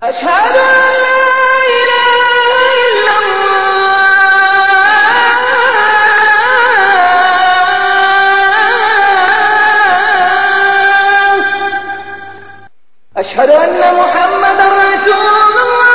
أشهد أن لا إله إلا الله أشهد أن محمدا رسول الله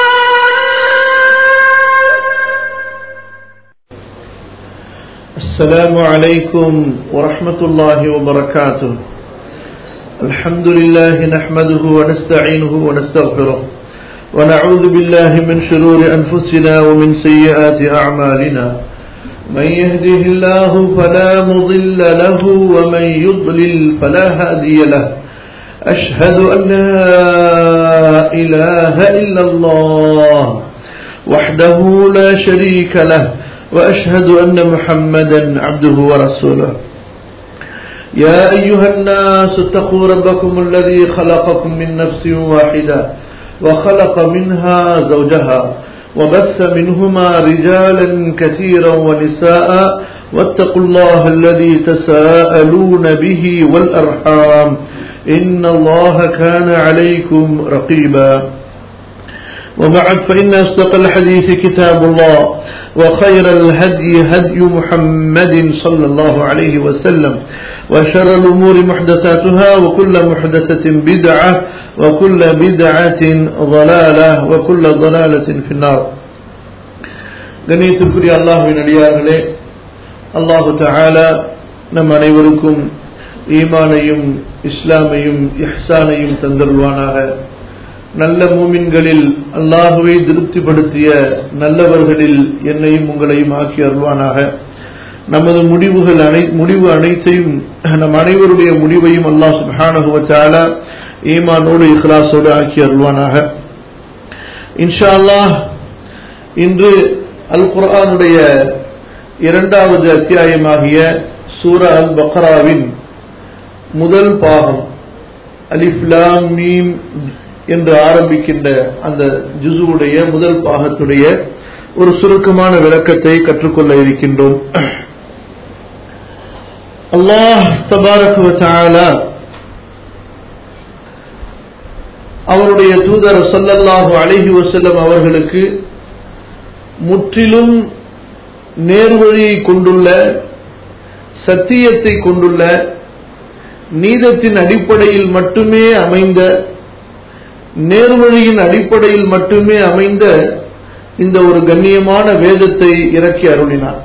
السلام عليكم ورحمة الله وبركاته الحمد لله نحمده ونستعينه ونستغفره ونعوذ بالله من شرور أنفسنا ومن سيئات أعمالنا من يهده الله فلا مضل له ومن يضلل فلا هادي له أشهد أن لا إله إلا الله وحده لا شريك له وأشهد أن محمدا عبده ورسوله يا أيها الناس اتقوا ربكم الذي خلقكم من نفس واحدة وخلق منها زوجها وبث منهما رجالا كثيرا ونساء واتقوا الله الذي تساءلون به والأرحام إن الله كان عليكم رقيبا وبعد فإن أصدق الحديث كتاب الله وخير الهدي هدي محمد صلى الله عليه وسلم وشر الأمور محدثاتها وكل محدثة بدعة وكل بدعة ضلالة وكل ضلالة في النار கணியத்திற்குரிய அல்லாஹுவின் அடியார்களே அல்லாஹு தஆலா நம் அனைவருக்கும் ஈமானையும் இஸ்லாமையும் இஹ்சானையும் தந்தருள்வானாக நல்ல மூமின்களில் அல்லாஹுவை திருப்திப்படுத்திய நல்லவர்களில் என்னையும் உங்களையும் ஆக்கி அருள்வானாக நமது முடிவுகள் அனை முடிவு அனைத்தையும் நம் அனைவருடைய முடிவையும் அல்லாஹ் சுப்ஹானஹு வ தஆலா ஈமானோடு இஹ்லாஸோடு ஆக்கி அருள்வானாக இன்ஷா அல்லாஹ் இன்று அல் குர்ஆனுடைய இரண்டாவது அத்தியாயமாகிய சூரா அல் பக்ராவின் முதல் பாகம் அலிஃப் லாம் மீம் என்று ஆரம்பிக்கின்ற அந்த ஜுசுவுடைய முதல் பாகத்துடைய ஒரு சுருக்கமான விளக்கத்தை கற்றுக்கொள்ள இருக்கின்றோம் அல்லாஹ் தபாரக் வ தஆலா அவருடைய தூதர் ஸல்லல்லாஹு அலைஹி வஸல்லம் அவர்களுக்கு முற்றிலும் நேர்வழியை கொண்டுள்ள சத்தியத்தை கொண்டுள்ள நீதத்தின் அடிப்படையில் மட்டுமே அமைந்த நேர்வழியின் அடிப்படையில் மட்டுமே அமைந்த இந்த ஒரு கண்ணியமான வேதத்தை இறக்கி அருளினார்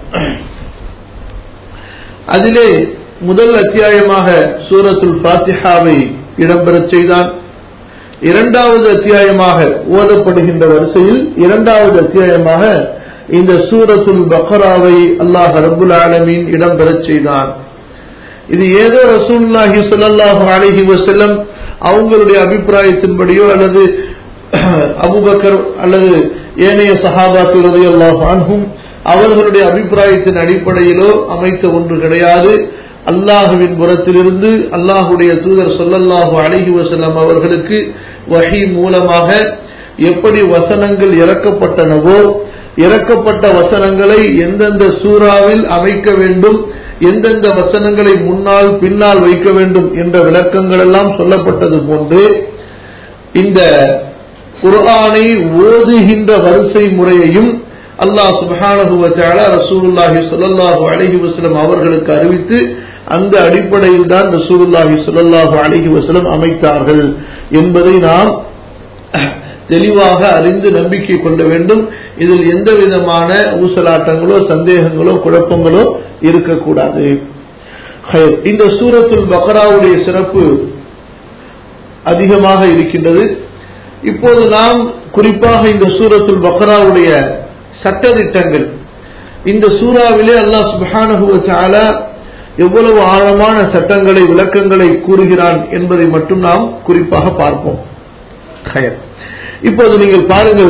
அதிலே முதல் அத்தியாயமாக சூரத்துல் ஃபாத்திஹாவை இடம்பெறச் செய்தான் இரண்டாவது அத்தியாயமாக ஓதப்படுகின்ற வரிசையில் இரண்டாவது அத்தியாயமாக இந்த சூரத்துல் பக்ராவை அல்லாஹ் ரபுல் ஆலமீன் இடம்பெறச் செய்தான் இது ஏதோ ரசூலுல்லாஹி ஸல்லல்லாஹு அலைஹி வஸல்லம் அவங்களுடைய அபிப்பிராயத்தின்படியோ அல்லது அபுபக்கர் அல்லது ஏனைய சஹாபாக்கள் ரலியல்லாஹு அன்ஹும் அவர்களுடைய அபிப்பிராயத்தின் அடிப்படையிலோ அமைத்த ஒன்று கிடையாது அல்லாஹுவின் புறத்திலிருந்து அல்லாஹுடைய தூதர் சொல்லல்லாஹு அலைஹி வஸல்லம் அவர்களுக்கு வஹி மூலமாக எப்படி வசனங்கள் இறக்கப்பட்டனவோ இறக்கப்பட்ட வசனங்களை எந்தெந்த சூறாவில் அமைக்க வேண்டும் எந்தெந்த வசனங்களை முன்னால் பின்னால் வைக்க வேண்டும் என்ற விளக்கங்கள் எல்லாம் சொல்லப்பட்டது போன்று இந்த குர்ஆனை ஓதுகின்ற வரிசை முறையையும் அல்லாஹ் சுப்ஹானஹு வ தஆலா ரசூலுல்லாஹி ஸல்லல்லாஹு அலைஹி வஸல்லம் அவர்களுக்கு அறிவித்து அந்த அடிப்படையில் தான் ரசூலுல்லாஹி ஸல்லல்லாஹு அலைஹி வஸல்லம் அமைத்தார்கள் என்பதை நாம் தெளிவாக அறிந்து நம்பிக்கை கொள்ள வேண்டும் இதில் எந்த விதமான ஊசலாட்டங்களோ சந்தேகங்களோ குழப்பங்களோ இருக்கக்கூடாது இந்த சூரத்துல் பக்ராவுடைய சிறப்பு அதிகமாக இருக்கின்றது இப்போது நாம் குறிப்பாக இந்த சூரத்துல் பக்ராவுடைய சட்டதிட்டங்கள் இந்த சூறாவிலே அல்லாஹ் சுபஹானஹு வ தஆலா எவ்வளவு ஆழமான சட்டங்களை விளக்கங்களை கூறுகிறான் என்பதை மட்டும் நாம் குறிப்பாக பார்ப்போம் இப்போது நீங்கள் பாருங்கள்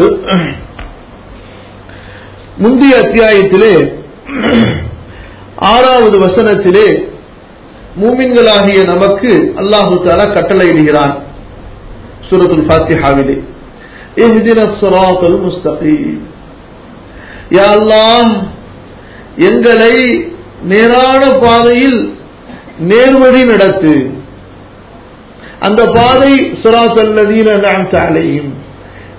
முந்தைய அத்தியாயத்திலே ஆறாவது வசனத்திலே மூமின்களாகிய நமக்கு அல்லாஹு தாலா கட்டளையிடுகிறான் சூரத்துல் ஃபாத்திஹாவிலே اهدنا الصراط المستقيم யா அல்லாஹ் எங்களை நேரான பாதையில் நேர்வழி நடத்து அந்த பாதை சுராத் அல்லதீன அன்அம்த அலைஹிம்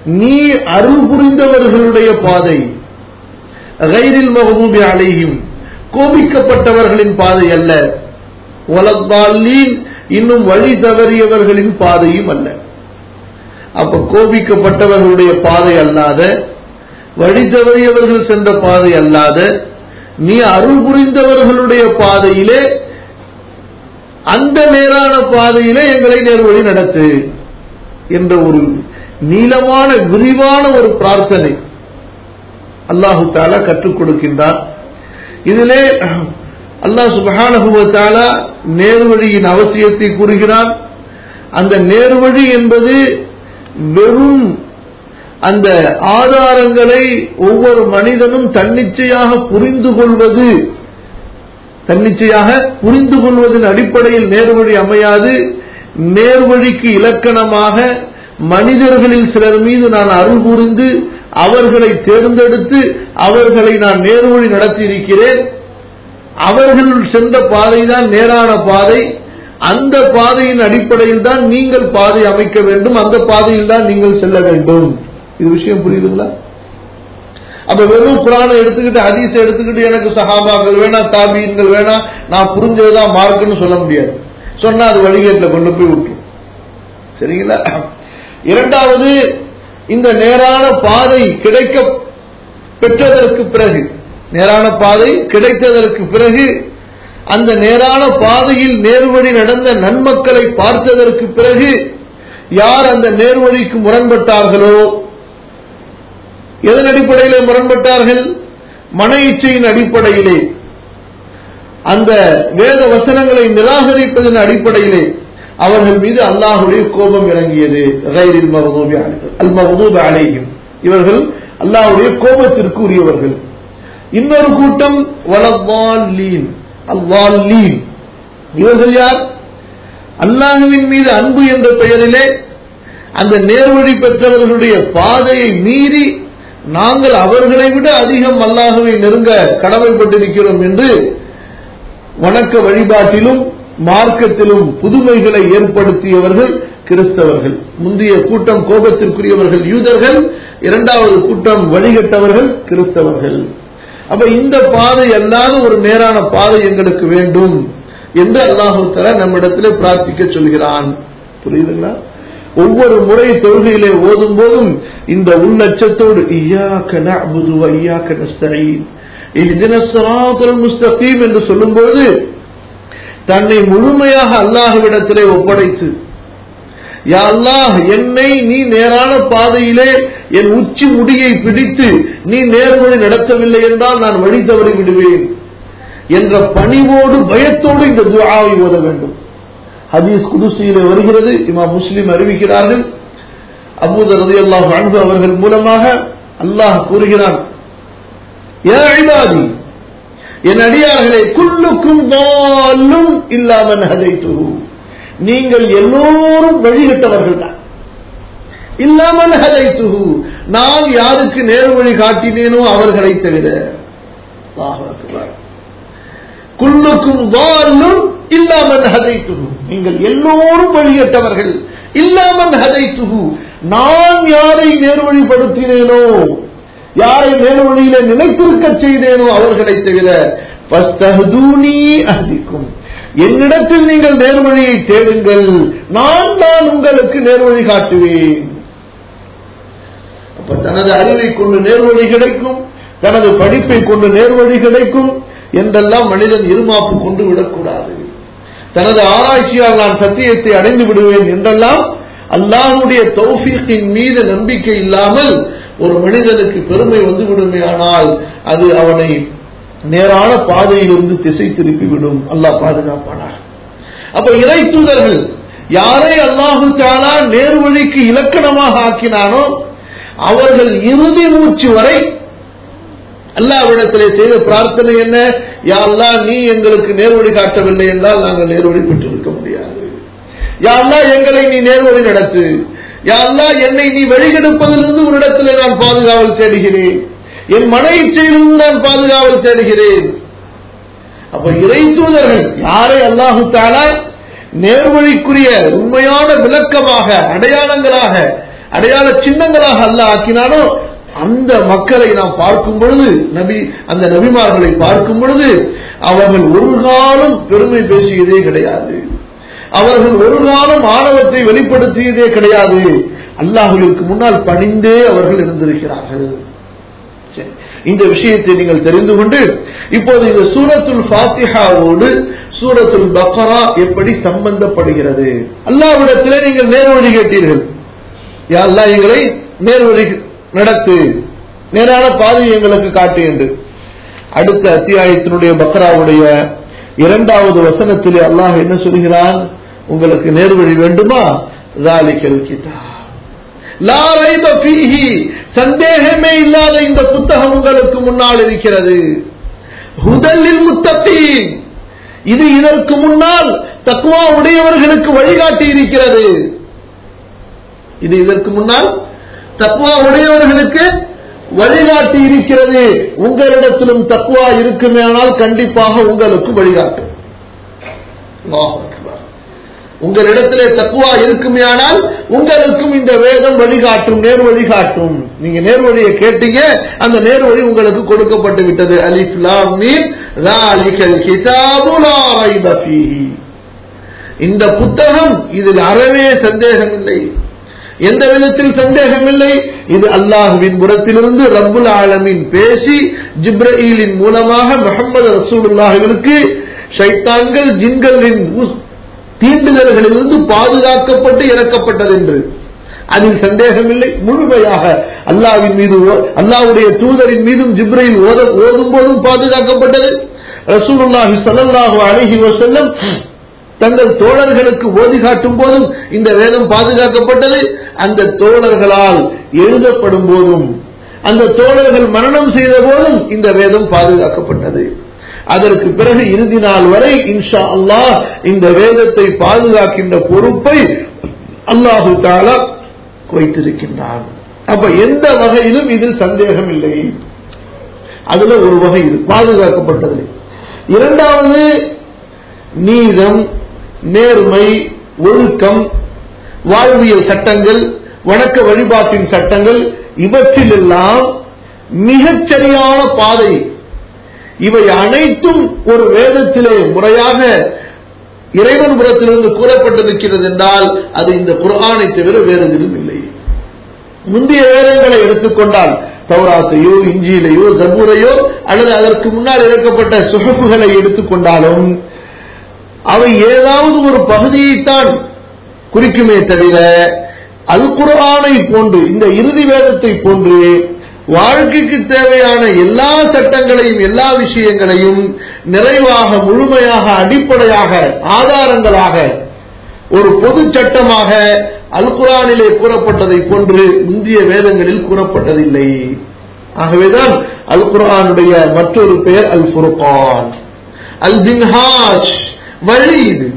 நீ அருள் புரிந்தவர்களுடைய பாதை கைரில் மகதூபி அலையும் கோபிக்கப்பட்டவர்களின் பாதை அல்ல வலத்தாலீன் இன்னும் வழி தவறியவர்களின் பாதையும் அல்ல அப்ப கோபிக்கப்பட்டவர்களுடைய பாதை அல்லாத வழி தவறியவர்கள் சென்ற பாதை அல்லாத நீ அருள் புரிந்தவர்களுடைய பாதையிலே அந்த நேரான பாதையிலே எங்களை நேர்வழி நடத்து என்ற ஒரு நீளமான விரிவான ஒரு பிரார்த்தனை அல்லாஹு தாலா கற்றுக் கொடுக்கின்றார் இதிலே அல்லாஹ் சுபஹானஹுவத்தால நேர்வழியின் அவசியத்தை கூறுகிறான் அந்த நேர்வழி என்பது வெறும் அந்த ஆதாரங்களை ஒவ்வொரு மனிதனும் தன்னிச்சையாக புரிந்து கொள்வது தன்னிச்சையாக புரிந்து கொள்வதன் அடிப்படையில் நேர்வழி அமையாது நேர்வழிக்கு இலக்கணமாக மனிதர்களில் சிலர் மீது நான் அருள் புரிந்து அவர்களை தேர்ந்தெடுத்து அவர்களை நான் நேர்வழி நடத்தி இருக்கிறேன் அவர்கள் சென்ற பாதைதான் நேரான பாதை அந்த பாதையின் அடிப்படையில் தான் நீங்கள் பாதை அமைக்க வேண்டும் அந்த பாதையில் தான் நீங்கள் செல்ல வேண்டும் இது விஷயம் புரியுதுங்களா அப்ப வெறும் குரானை எடுத்துக்கிட்டு ஹதீஸை எடுத்துக்கிட்டு எனக்கு சஹாபாக்கள் வேணாம் தாபீன்கள் வேணாம் நான் புரிஞ்சதுதான் மார்க்குன்னு சொல்ல முடியாது சொன்னா அது வழிகேட்டில் கொண்டு போய் விட்டுரும் சரிங்களா இரண்டாவது இந்த நேரான பாதை கிடைக்க பெற்றதற்கு பிறகு நேரான பாதை கிடைத்ததற்கு பிறகு அந்த நேரான பாதையில் நேர்வழி நடந்த நன்மக்களை பார்த்ததற்கு பிறகு யார் அந்த நேர்வழிக்கு முரண்பட்டார்களோ எதன் அடிப்படையிலே முரண்பட்டார்கள் மன இச்சையின் அடிப்படையிலே அந்த வேத வசனங்களை நிராகரிப்பதன் அடிப்படையிலே அவர்கள் மீது அல்லாஹுடைய கோபம் இறங்கியது கைரில் மகதூபி அல் மகதூப அலையும் இவர்கள் அல்லாஹுடைய கோபத்திற்கு உரியவர்கள் இன்னொரு கூட்டம் வலவால்லீன் அல்வால்லீன் இவர்கள் யார் அல்லாஹுவின் மீது அன்பு என்ற பெயரிலே அந்த நேர்வழி பெற்றவர்களுடைய பாதையை மீறி நாங்கள் அவர்களை விட அதிகம் அல்லாஹுவை நெருங்க கடமைப்பட்டிருக்கிறோம் என்று வணக்க வழிபாட்டிலும் மார்க்கத்திலும் புதுமைகளை ஏற்படுத்தியவர்கள் கிறிஸ்தவர்கள் முந்தைய கூட்டம் கோபத்திற்குரியவர்கள் யூதர்கள் இரண்டாவது கூட்டம் வழிகட்டவர்கள் கிறிஸ்தவர்கள் அப்ப இந்த பாதை அல்லாத ஒரு நேரான பாதை எங்களுக்கு வேண்டும் என்று அல்லாஹு தலா நம்மிடத்தில் பிரார்த்திக்க சொல்கிறான் புரியுதுங்களா ஒவ்வொரு முறை தொழுகையிலே ஓதும் போதும் இந்த உள்ளச்சத்தோடு ஐயாக்க நஅபுது வ ஐயாக்க நஸ்தஈன் இஹ்தின ஸிராத்தல் முஸ்தகீம் என்று சொல்லும்போது தன்னை முழுமையாக அல்லாஹ்விடத்திலே ஒப்படைத்து யா அல்லாஹ் என்னை நீ நேரான பாதையிலே என் உச்சி முடியை பிடித்து நீ நேர்வழி நடத்தவில்லை என்றால் நான் வழி தவறி விடுவேன் என்ற பணிவோடு பயத்தோடு இந்த துஆவை ஓத வேண்டும் ஹதீஸ் குதுசியிலே வருகிறது இமாம் முஸ்லிம் அறிவிக்கிறார்கள் அபூதர் ரலியல்லாஹு அன்ஹு அவர்கள் மூலமாக அல்லாஹ் கூறுகிறான் யா இபாதி என் அடியார்களே குல்லுக்கும் தாலும் இல்லாமன் ஹதைத்துஹு நீங்கள் எல்லோரும் வழிகட்டவர்கள் தான் இல்லாமல் ஹதைத்துஹு நான் யாருக்கு நேர் வழி காட்டினேனோ அவர்களை தவிர அல்லாஹ் அக்பர் குல்லுக்கும் தாலும் இல்லாமன் ஹதைத்துஹு நீங்கள் எல்லோரும் வழிகட்டவர்கள் இல்லாமன் ஹதைத்துஹு நான் யாரை நேர்வழிப்படுத்தினேனோ யாரை நேர்வழியில நிலைத்திருக்க செய்தேனோ அவர்களை தவிர ஃபஸ்தஹ்தூனி அஹ்திக்கும் என்னிடத்தில் நீங்கள் நேர்வழியை தேடுங்கள் நான் தான் உங்களுக்கு நேர்வழி காட்டுவேன் அப்ப தனது அறிவை கொண்டு நேர்வழி கிடைக்கும் தனது படிப்பை கொண்டு நேர்வழி கிடைக்கும் என்றெல்லாம் மனிதன் இருமாப்பு கொண்டு விடக்கூடாது தனது ஆராய்ச்சியால் நான் சத்தியத்தை அடைந்து விடுவேன் என்றெல்லாம் அல்லாஹுடைய தௌஃபீக்கின் மீது நம்பிக்கை இல்லாமல் ஒரு மனிதனுக்கு பெருமை வந்து விடுமையானால் அது அவனை நேரான பாதையிலிருந்து திசை திருப்பிவிடும் அல்லாஹ் பாதுகாப்பானார் அப்ப இறை தூதர்கள் யாரை அல்லாஹு தாலா நேர்வழிக்கு இலக்கணமாக ஆக்கினானோ அவர்கள் இறுதி மூச்சு வரை அல்லாவிடத்திலே செய்த பிரார்த்தனை என்ன யா அல்லாஹ் நீ எங்களுக்கு நேர்வழி காட்டவில்லை என்றால் நாங்கள் நேர்வழி பெற்றிருக்க முடியாது யா அல்லாஹ் எங்களை நீ நேர்வழி நடத்து யா அல்லாஹ் என்னை நீ வழிகெடுப்பதிலிருந்து உன்னிடத்திலே நான் பாதுகாவல் தேடுகிறேன் என் மன இச்சையிலிருந்து நான் பாதுகாவல் தேடுகிறேன் அப்ப இறை தூதர்கள் யாரை அல்லாஹு தாலா நேர்வழிக்குரிய உண்மையான விளக்கமாக அடையாளங்களாக அடையாள சின்னங்களாக அல்லாஹ் ஆக்கினானோ அந்த மக்களை நாம் பார்க்கும் பொழுது நபி அந்த நபிமார்களை பார்க்கும் பொழுது அவர்கள் ஒரு காலம் பெருமை பேசியதே கிடையாது அவர்கள் ஒரு காலம் ஆணவத்தை வெளிப்படுத்தியதே கிடையாது அல்லாஹுவிற்கு முன்னால் பணிந்தே அவர்கள் இருந்திருக்கிறார்கள் சரி. இந்த விஷயத்தை நீங்கள் தெரிந்து கொண்டு இப்போது இந்த சூரத்துல் ஃபாத்திஹாவோடு சூரத்துல் பக்ரா எப்படி சம்பந்தப்படுகிறது அல்லாவிடத்திலே நீங்கள் நேர்வழி கேட்டீர்கள் யா அல்லாஹ் எங்களை நேர்வழி நடத்து நேரான பாதையை எங்களுக்கு காட்டு என்று அடுத்த அத்தியாயத்தினுடைய பக்ராவுடைய இரண்டாவது வசனத்திலே அல்லாஹ் என்ன சொல்கிறான் உங்களுக்கு நேர்வழி வேண்டுமா ராலிக்கல் கிதாப் லா ரைப ஃபீஹி சந்தேகமே இல்லாத இந்த புத்தகம் உங்களுக்கு முன்னால் இருக்கிறது ஹுதலில் முத்தகீன் இது இதற்கு முன்னால் தக்குவா உடையவர்களுக்கு வழிகாட்டி இருக்கிறது இது இதற்கு முன்னால் தக்குவா உடையவர்களுக்கு வழிகாட்டி இருக்கிறது உங்களிடத்திலும் தக்குவா இருக்குமேனால் கண்டிப்பாக உங்களுக்கு வழிகாட்டும் அல்லாஹ் அக்பர். உங்களிடத்திலே தக்குவா இருக்குமேயானால் உங்களுக்கும் இந்த வேதம் வழிகாட்டும் நேர் வழிகாட்டும் நீங்க நேர்வழியை கேட்டீங்க அந்த நேர்வழி உங்களுக்கு கொடுக்கப்பட்டு விட்டது அலிஃப் லாம் மீம் ذَلِكَ الْكِتَابُ لَا رَيْبَ فِيهِ இந்த புத்தகம் இதில் அறவே சந்தேகம் இல்லை எந்த விதத்தில் சந்தேகம் இல்லை இது அல்லாஹுவின் புறத்திலிருந்து ரப்புல் ஆலமீன் பேசி ஜிப்ரஈலின் மூலமாக முகமது ரசூலுல்லாஹிற்கு ஷைத்தான்கள் ஜின்களின் உஸ்- தீண்டுதல்களிலிருந்து பாதுகாக்கப்பட்டு இறக்கப்பட்டது என்று அதில் சந்தேகமில்லை முழுமையாக அல்லாவின் மீது ஓ- அல்லாஹ்வுடைய தூதரின் மீதும் ஜிப்ரையில் ஓத ஓதும் போதும் பாதுகாக்கப்பட்டது ரசூலுல்லாஹி ஸல்லல்லாஹு அலைஹி வஸல்லம் தங்கள் தோழர்களுக்கு ஓதி காட்டும் போதும் இந்த வேதம் பாதுகாக்கப்பட்டது அந்த தோழர்களால் எழுதப்படும் போதும் அந்த தோழர்கள் மரணம் செய்த போதும் இந்த வேதம் பாதுகாக்கப்பட்டது அதற்கு பிறகு இறுதி நாள் வரை இன்ஷா அல்லாஹ் இந்த வேதத்தை பாதுகாக்கின்ற பொறுப்பை அல்லாஹு தாலா வைத்திருக்கின்றான் அப்ப எந்த வகையிலும் இதில் சந்தேகம் இல்லை அதுல ஒரு வகை இது பாதுகாக்கப்பட்டது இரண்டாவது நீதம் நேர்மை ஒழுக்கம் வாழ்வியல் சட்டங்கள் வணக்க வழிபாட்டின் சட்டங்கள் இவற்றிலெல்லாம் மிகச் சரியான பாதை இவை அனைத்தும் ஒரு வேதத்திலே முறையாக இறைவன் புறத்திலிருந்து கூறப்பட்டிருக்கிறது என்றால் அது இந்த குர்ஆனை தவிர வேறு எதுவும் இல்லை முந்தைய வேதங்களை எடுத்துக்கொண்டால் தௌராத்தையோ இஞ்சியிலையோ ஜபூரையோ அல்லது அதற்கு முன்னால் இறக்கப்பட்ட சுகப்புகளை எடுத்துக்கொண்டாலும் அவை ஏதாவது ஒரு பகுதியைத்தான் குறிக்குமே தவிர அல் குர்ஆனை போன்று இந்த இறுதி வேதத்தை போன்று வாழ்க்கைக்கு தேவையான எல்லா சட்டங்களையும் எல்லா விஷயங்களையும் நிறைவாக முழுமையாக அடிப்படையாக ஆதாரங்களாக ஒரு பொது சட்டமாக அல் குரானிலே கூறப்பட்டதை போன்று இந்திய வேதங்களில் கூறப்பட்டதில்லை ஆகவேதான் அல் குரானுடைய மற்றொரு பெயர் அல் ஃபுர்கான் அல் பின்ஹாஜ் வழி இது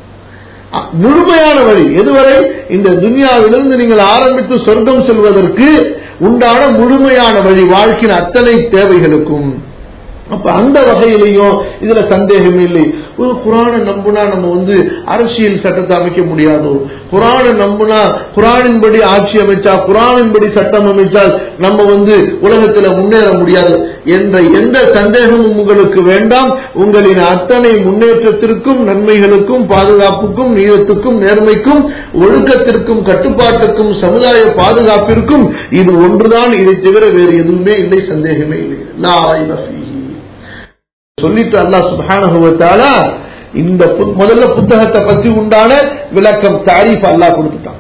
அ- முழுமையான வழி எதுவரை இந்த துனியாவிலிருந்து நீங்கள் ஆரம்பித்து சொர்க்கம் செல்வதற்கு உண்டான முழுமையான வழி வாழ்க்கையின் அத்தனை தேவைகளுக்கும் அப்ப அந்த வகையிலையும் இதுல சந்தேகம் இல்லை ஒரு குரானை நம்புனா நம்ம வந்து அரசியல் சட்டத்தை அமைக்க முடியாதோ குரானை நம்புனா குரானின்படி ஆட்சி அமைச்சா குரானின்படி சட்டம் அமைச்சால் நம்ம வந்து உலகத்துல முன்னேற முடியாது என்ற எந்த சந்தேகமும் உங்களுக்கு வேண்டாம் உங்களின் அத்தனை முன்னேற்றத்திற்கும் நன்மைகளுக்கும் பாதுகாப்புக்கும் நீதத்துக்கும் நேர்மைக்கும் ஒழுக்கத்திற்கும் கட்டுப்பாட்டுக்கும் சமுதாய பாதுகாப்பிற்கும் இது ஒன்றுதான் இதை தவிர வேறு எதுவுமே இல்லை சந்தேகமே இல்லை லா ரைப ஃபீஹி. சொல்லிட்டு அல்லாஹ் சுப்ஹானஹு வ தஆலா இந்த பு- முதல்ல புத்தகத்தை பத்தி உண்டான விளக்கம் தாரீஃப் அல்லாஹ் கொடுத்துட்டான்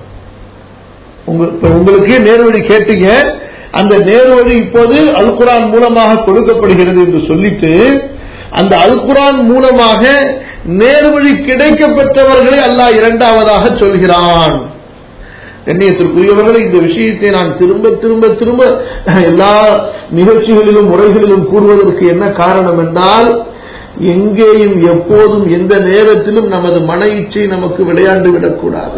உங்க- இப்ப உங்களுக்கு நேர்வழி கேட்டீங்க அந்த நேர்வழி இப்போது அல் குரான் மூலமாக கொடுக்கப்படுகிறது என்று சொல்லிட்டு அந்த அல் குரான் மூலமாக நேர்வழி கிடைக்கப்பெற்றவர்களை அல்லாஹ் இரண்டாவதாக சொல்கிறான் கண்ணியத்திற்குரியவர்களை இந்த விஷயத்தை நான் திரும்ப திரும்ப திரும்ப எல்லா நிகழ்ச்சிகளிலும் முறைகளிலும் கூறுவதற்கு என்ன காரணம் என்றால் எங்கேயும் எப்போதும் எந்த நேரத்திலும் நமது மன இச்சை நமக்கு விளையாண்டு விடக்கூடாது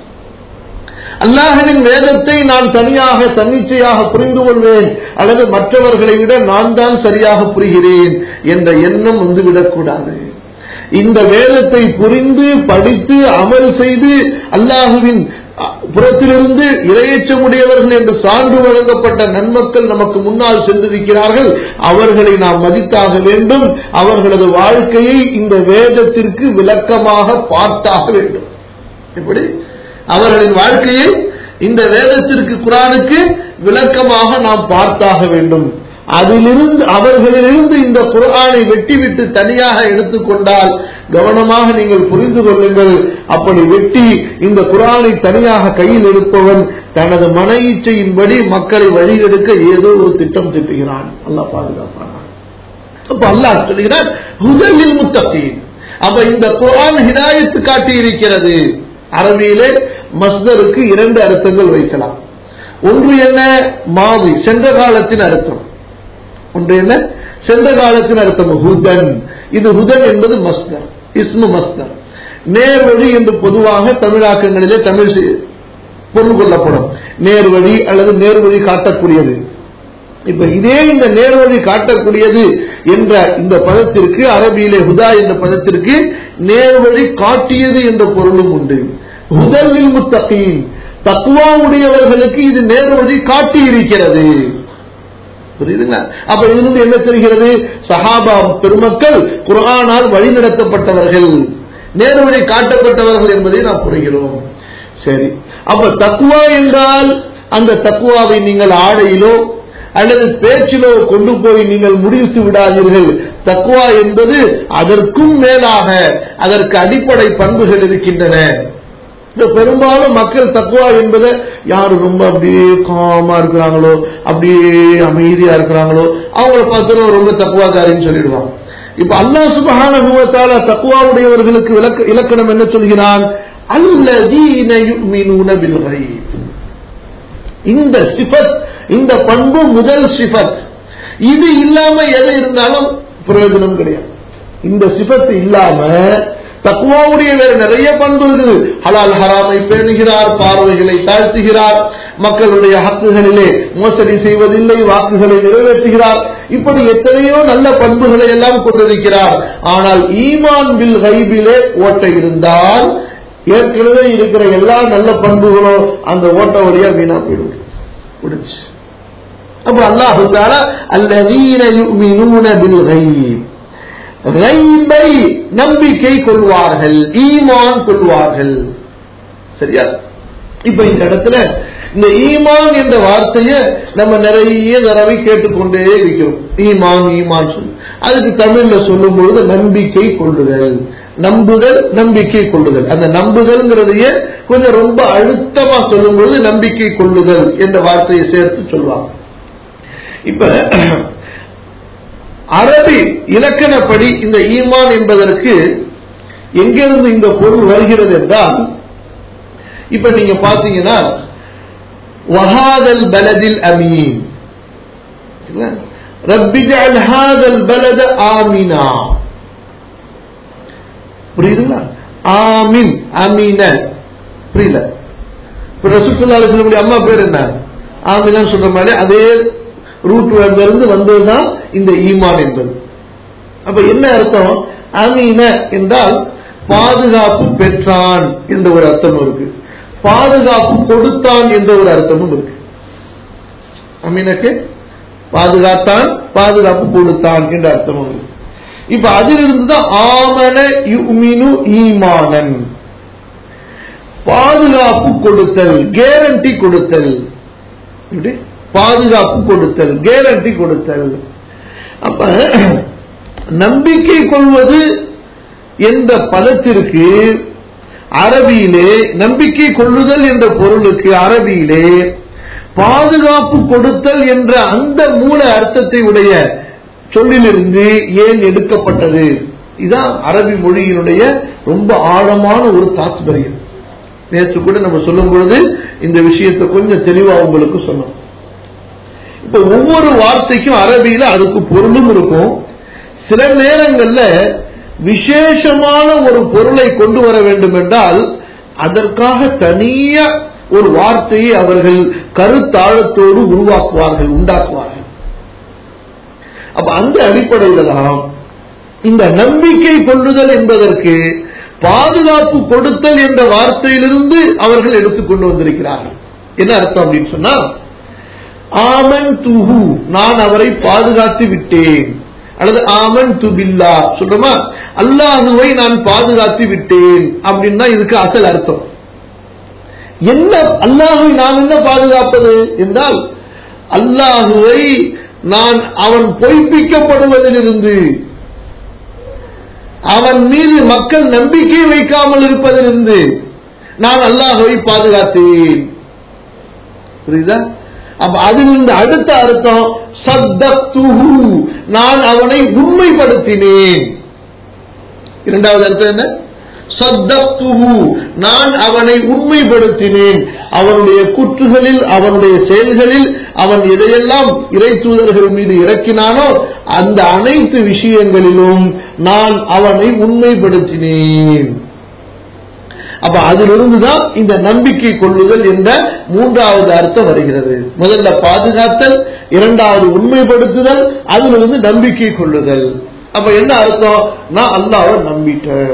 அல்லாஹ்வின் வேதத்தை நான் தனியாக தன்னிச்சையாக புரிந்து கொள்வேன் அல்லது மற்றவர்களை விட நான் தான் சரியாக புரிகிறேன் என்ற எண்ணம் வந்து விடக்கூடாது இந்த வேதத்தை புரிந்து படித்து அமல் செய்து அல்லாஹுவின் புறத்திலிருந்து இரையச்சமுடையவர்கள் என்று சான்று வழங்கப்பட்ட நன்மக்கள் நமக்கு முன்னால் சென்றிருக்கிறார்கள் அவர்களை நாம் மதித்தாக வேண்டும் அவர்களது வாழ்க்கையை இந்த வேதத்திற்கு விளக்கமாக பார்த்தாக வேண்டும் இப்படி அவர்களின் வாழ்க்கையை இந்த வேதத்திற்கு குரானுக்கு விளக்கமாக நாம் பார்த்தாக வேண்டும் அதிலிருந்து அவர்களிலிருந்து இந்த குரானை வெட்டிவிட்டு தனியாக எடுத்துக்கொண்டால் கவனமாக நீங்கள் புரிந்து கொள்ளுங்கள் அப்படி வெட்டி இந்த குரானை தனியாக கையில் எடுப்பவன் தனது மன இச்சையின்படி மக்களை வழிகெடுக்க ஏதோ ஒரு திட்டம் திட்டுகிறான் அல்லா பாதுகாப்பான் அப்ப அல்லாஹ் சொல்கிறான் ஹுதலில் முத்தகீன் அப்ப இந்த குரான் ஹிதாயத்து காட்டி இருக்கிறது அரபியிலே மஸ்தருக்கு இரண்டு அர்த்தங்கள் வைக்கலாம் ஒன்று என்ன மாவி சென்ற காலத்தின் அர்த்தம் ஒன்று என்ன சென்ற காலத்தின் அர்த்தம் ஹுதன் இது ஹுதன் என்பது மஸ்தர் இஸ்மு மஸ்தர் நேர்வழி என்று பொதுவாக தமிழாக்கங்களிலே தமிழ் பொருள் கொள்ளப்படும் நேர்வழி அல்லது நேர்வழி காட்டக்கூடியது இப்ப இதே இந்த நேர்வழி காட்டக்கூடியது என்ற இந்த பதத்திற்கு அரபியிலே ஹுதா என்ற பதத்திற்கு நேர்வழி காட்டியது என்ற பொருளும் உண்டு ஹுதலில் முத்தகீன் தக்குவாவுடையவர்களுக்கு இது நேர்வழி காட்டி இருக்கிறது புரியுதுங்களா அப்ப இதிலிருந்து என்ன தெரிகிறது சஹாபா பெருமக்கள் குரானால் வழிநடத்தப்பட்டவர்கள் நேர்வழி காட்டப்பட்டவர்கள் என்பதை நாம் புரிகிறோம் சரி அப்ப தக்குவா என்றால் அந்த தக்குவாவை நீங்கள் ஆடையிலோ அல்லது பேச்சிலோ கொண்டு போய் நீங்கள் முடித்து விடாதீர்கள் தக்குவா என்பது அதற்கும் மேலாக அதற்கு அடிப்படை பண்புகள் இருக்கின்றன இந்த பெரும்பாலும் மக்கள் தக்குவா என்பதை யாரு ரொம்ப அப்படியே காமா இருக்கிறாங்களோ அப்படியே அமைதியா இருக்கிறாங்களோ அவங்கள பார்த்து ரொம்ப தக்குவாக்காரின்னு சொல்லிடுவாங்க இப்ப அல்லா சுபஹான குவத்தால தக்குவாவுடையவர்களுக்கு விளக்க இலக்கணம் என்ன சொல்கிறான் அல்லதீன யுமினூன பில் கைப் இந்த சிபத் இந்த பண்பு முதல் சிபத் இது இல்லாம எது இருந்தாலும் பிரயோஜனம் கிடையாது இந்த சிபத்து இல்லாம தக்குவாவுடைய வேறு நிறைய பண்பு இருக்குது ஹலால் ஹராமை பேணுகிறார் பார்வைகளை தாழ்த்துகிறார் மக்களுடைய ஹக்குகளிலே மோசடி செய்வதில்லை வாக்குகளை நிறைவேற்றுகிறார் இப்படி எத்தனையோ நல்ல பண்புகளை எல்லாம் கொண்டிருக்கிறார் ஆனால் ஈமான் பில் கைபிலே ஓட்டை இருந்தால் ஏற்கனவே இருக்கிற எல்லா நல்ல பண்புகளும் அந்த ஓட்ட வழியா வீணா போயிடும் முடிச்சு அப்ப அல்லாஹு தாலா அல்லதீன யுமினூன பில் கைப் கைபை நம்பிக்கை கொள்வார்கள் ஈமான் கொள்வார்கள் சரியா இப்ப இந்த இடத்துல இந்த ஈமான் என்ற வார்த்தையை நம்ம நிறைய தடவை கேட்டுக்கொண்டே இருக்கிறோம் ஈமான் ஈமான் சொல்லி அதுக்கு தமிழ்ல சொல்லும் பொழுது நம்பிக்கை கொள்ளுதல் நம்புதல் நம்பிக்கை கொள்ளுதல் அந்த நம்புதல்ங்கிறதையே கொஞ்சம் ரொம்ப அழுத்தமா சொல்லும் பொழுது நம்பிக்கை கொள்ளுதல் என்ற வார்த்தையை சேர்த்து சொல்லுவாங்க இப்ப அரபி இலக்கணப்படி இந்த ஈமான் என்பதற்கு எங்கிருந்து இந்த பொருள் வருகிறது என்றால் இப்ப நீங்க பாத்தீங்கன்னா வஹாதல் பலதில் அமீன் ரப்பிஜல் ஹாதல் பலத ஆமினா புரியுதுங்களா ஆமின் அமீன புரியல இப்ப ரசூத்துல்லா அலிஸ்லமுடைய அம்மா பேர் என்ன ஆமினான்னு சொல்ற மாதிரி அதே ரூட் இருந்து வந்ததுதான் இந்த ஈமான் என்பது அப்ப என்ன அர்த்தம் அமீன என்றால் பாதுகாப்பு பெற்றான் என்ற ஒரு அர்த்தம் இருக்கு பாதுகாப்பு கொடுத்தான் என்ற ஒரு அர்த்தமும் இருக்கு அமீனுக்கு பாதுகாத்தான் பாதுகாப்பு கொடுத்தான் என்ற அர்த்தமும் இருக்கு இப்ப அதிலிருந்து தான் ஆமன யுமினு ஈமானன் பாதுகாப்பு கொடுத்தல் கேரண்டி கொடுத்தல் இப்படி பாதுகாப்பு கொடுத்தல் கேரண்டி கொடுத்தல் அப்ப நம்பிக்கை கொள்வது என்ற பதத்திற்கு அரபியிலே நம்பிக்கை கொள்ளுதல் என்ற பொருளுக்கு அரபியிலே பாதுகாப்பு கொடுத்தல் என்ற அந்த மூல அர்த்தத்தை உடைய சொல்லிலிருந்து ஏன் எடுக்கப்பட்டது இதுதான் அரபி மொழியினுடைய ரொம்ப ஆழமான ஒரு தாத்பரியம் நேற்று கூட நம்ம சொல்லும் பொழுது இந்த விஷயத்தை கொஞ்சம் தெளிவா உங்களுக்கு சொன்னோம் இப்ப ஒவ்வொரு வார்த்தைக்கும் அரபியில அதுக்கு பொருளும் இருக்கும் சில நேரங்கள்ல விசேஷமான ஒரு பொருளை கொண்டு வர வேண்டும் என்றால் அதற்காக தனியா ஒரு வார்த்தையை அவர்கள் கருத்தாழத்தோடு உருவாக்குவார்கள் உண்டாக்குவார்கள் அப்ப அந்த அடிப்படையில தான் இந்த நம்பிக்கை கொள்ளுதல் என்பதற்கு பாதுகாப்பு கொடுத்தல் என்ற வார்த்தையிலிருந்து அவர்கள் எடுத்துக்கொண்டு வந்திருக்கிறார்கள் என்ன அர்த்தம் அப்படின்னு சொன்னா ஆமன் துஹு நான் அவரை பாதுகாத்து விட்டேன் அல்லது ஆமன் துபில்லா சொல்றோமா அல்லாஹுவை நான் பாதுகாத்து விட்டேன் அப்படின்னு தான் இதுக்கு அசல் அர்த்தம் என்ன அல்லாஹுவை நான் என்ன பாதுகாப்பது என்றால் அல்லாஹுவை நான் அவன் பொய்ப்பிக்கப்படுவதிலிருந்து அவன் மீது மக்கள் நம்பிக்கை வைக்காமல் இருப்பதிலிருந்து நான் அல்லாஹுவை பாதுகாத்தேன் புரியுதா அப்ப அதிலிருந்து அடுத்த அர்த்தம் சத்தத்துஹு நான் அவனை உண்மைப்படுத்தினேன் இரண்டாவது அர்த்தம் என்ன சத்தத்துஹு நான் அவனை உண்மைப்படுத்தினேன் அவனுடைய குற்றுகளில் அவனுடைய செயல்களில் அவன் எதையெல்லாம் இறை தூதர்கள் மீது இறக்கினானோ அந்த அனைத்து விஷயங்களிலும் நான் அவனை உண்மைப்படுத்தினேன் அப்ப அதிலிருந்து தான் இந்த நம்பிக்கை கொள்ளுதல் என்ற மூன்றாவது அர்த்தம் வருகிறது முதல்ல பாதுகாத்தல் இரண்டாவது உண்மைப்படுத்துதல் அதிலிருந்து நம்பிக்கை கொள்ளுதல் அப்ப என்ன அர்த்தம் நான் அல்லாவை நம்பிட்டேன்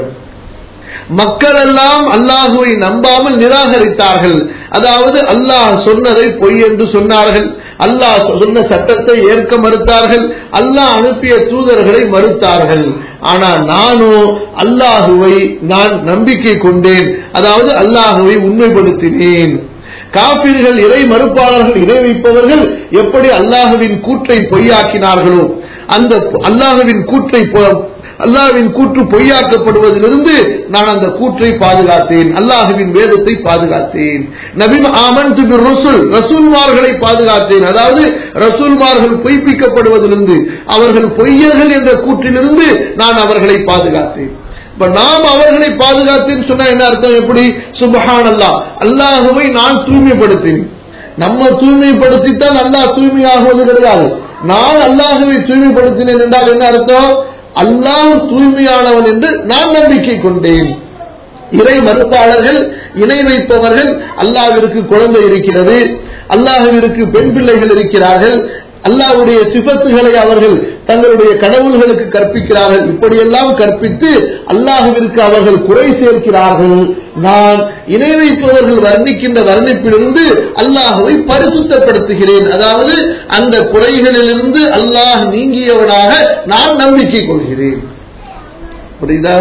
மக்கள் எல்லாம் அல்லாஹுவை நம்பாமல் நிராகரித்தார்கள் அதாவது அல்லாஹ் சொன்னதை பொய் என்று சொன்னார்கள் அல்லாஹ் சொன்ன சட்டத்தை ஏற்க மறுத்தார்கள் அல்லாஹ் அனுப்பிய தூதர்களை மறுத்தார்கள் ஆனா நானும் அல்லாஹுவை நான் நம்பிக்கை கொண்டேன் அதாவது அல்லாஹுவை உண்மைப்படுத்தினேன் காப்பீர்கள் இறை மறுப்பாளர்கள் இணை வைப்பவர்கள் எப்படி அல்லாஹுவின் கூற்றை பொய்யாக்கினார்களோ அந்த அல்லாஹுவின் கூற்றை அல்லாஹ்வின் கூற்று பொய்யாக்கப்படுவதிலிருந்து நான் அந்த கூற்றை பாதுகாத்தேன் அல்லாஹுவின் வேதத்தை பாதுகாத்தேன் நபிம் ஆமன் ரசூல் ரசூல்மார்களை பாதுகாத்தேன் அதாவது ரசூல்மார்கள் பொய்ப்பிக்கப்படுவதிலிருந்து அவர்கள் பொய்யர்கள் என்ற கூற்றிலிருந்து நான் அவர்களை பாதுகாத்தேன் இப்ப நாம் அவர்களை பாதுகாத்தேன்னு சொன்னா என்ன அர்த்தம் எப்படி சுபஹான் அல்லா அல்லாஹுவை நான் தூய்மைப்படுத்தேன் நம்ம தூய்மைப்படுத்தித்தான் அல்லாஹ் தூய்மையாகுவது கிடையாது நான் அல்லாஹுவை தூய்மைப்படுத்தினேன் என்றால் என்ன அர்த்தம் அல்லாஹ் தூய்மையானவன் என்று நான் நம்பிக்கை கொண்டேன் இறை மறுப்பாளர்கள் இணை வைப்பவர்கள் அல்லாவிற்கு குழந்தை இருக்கிறது அல்லாஹுவிற்கு பெண் பிள்ளைகள் இருக்கிறார்கள் அல்லாஹ்வுடைய சிபத்துகளை அவர்கள் தங்களுடைய கடவுள்களுக்கு கற்பிக்கிறார்கள் இப்படியெல்லாம் கற்பித்து அல்லாஹுவிற்கு அவர்கள் குறை சேர்க்கிறார்கள் நான் இணை வைப்பவர்கள் வர்ணிக்கின்ற வர்ணிப்பிலிருந்து அல்லாஹுவை பரிசுத்தப்படுத்துகிறேன் அதாவது அந்த குறைகளிலிருந்து அல்லாஹ் நீங்கியவனாக நான் நம்பிக்கை கொள்கிறேன் புரியுதா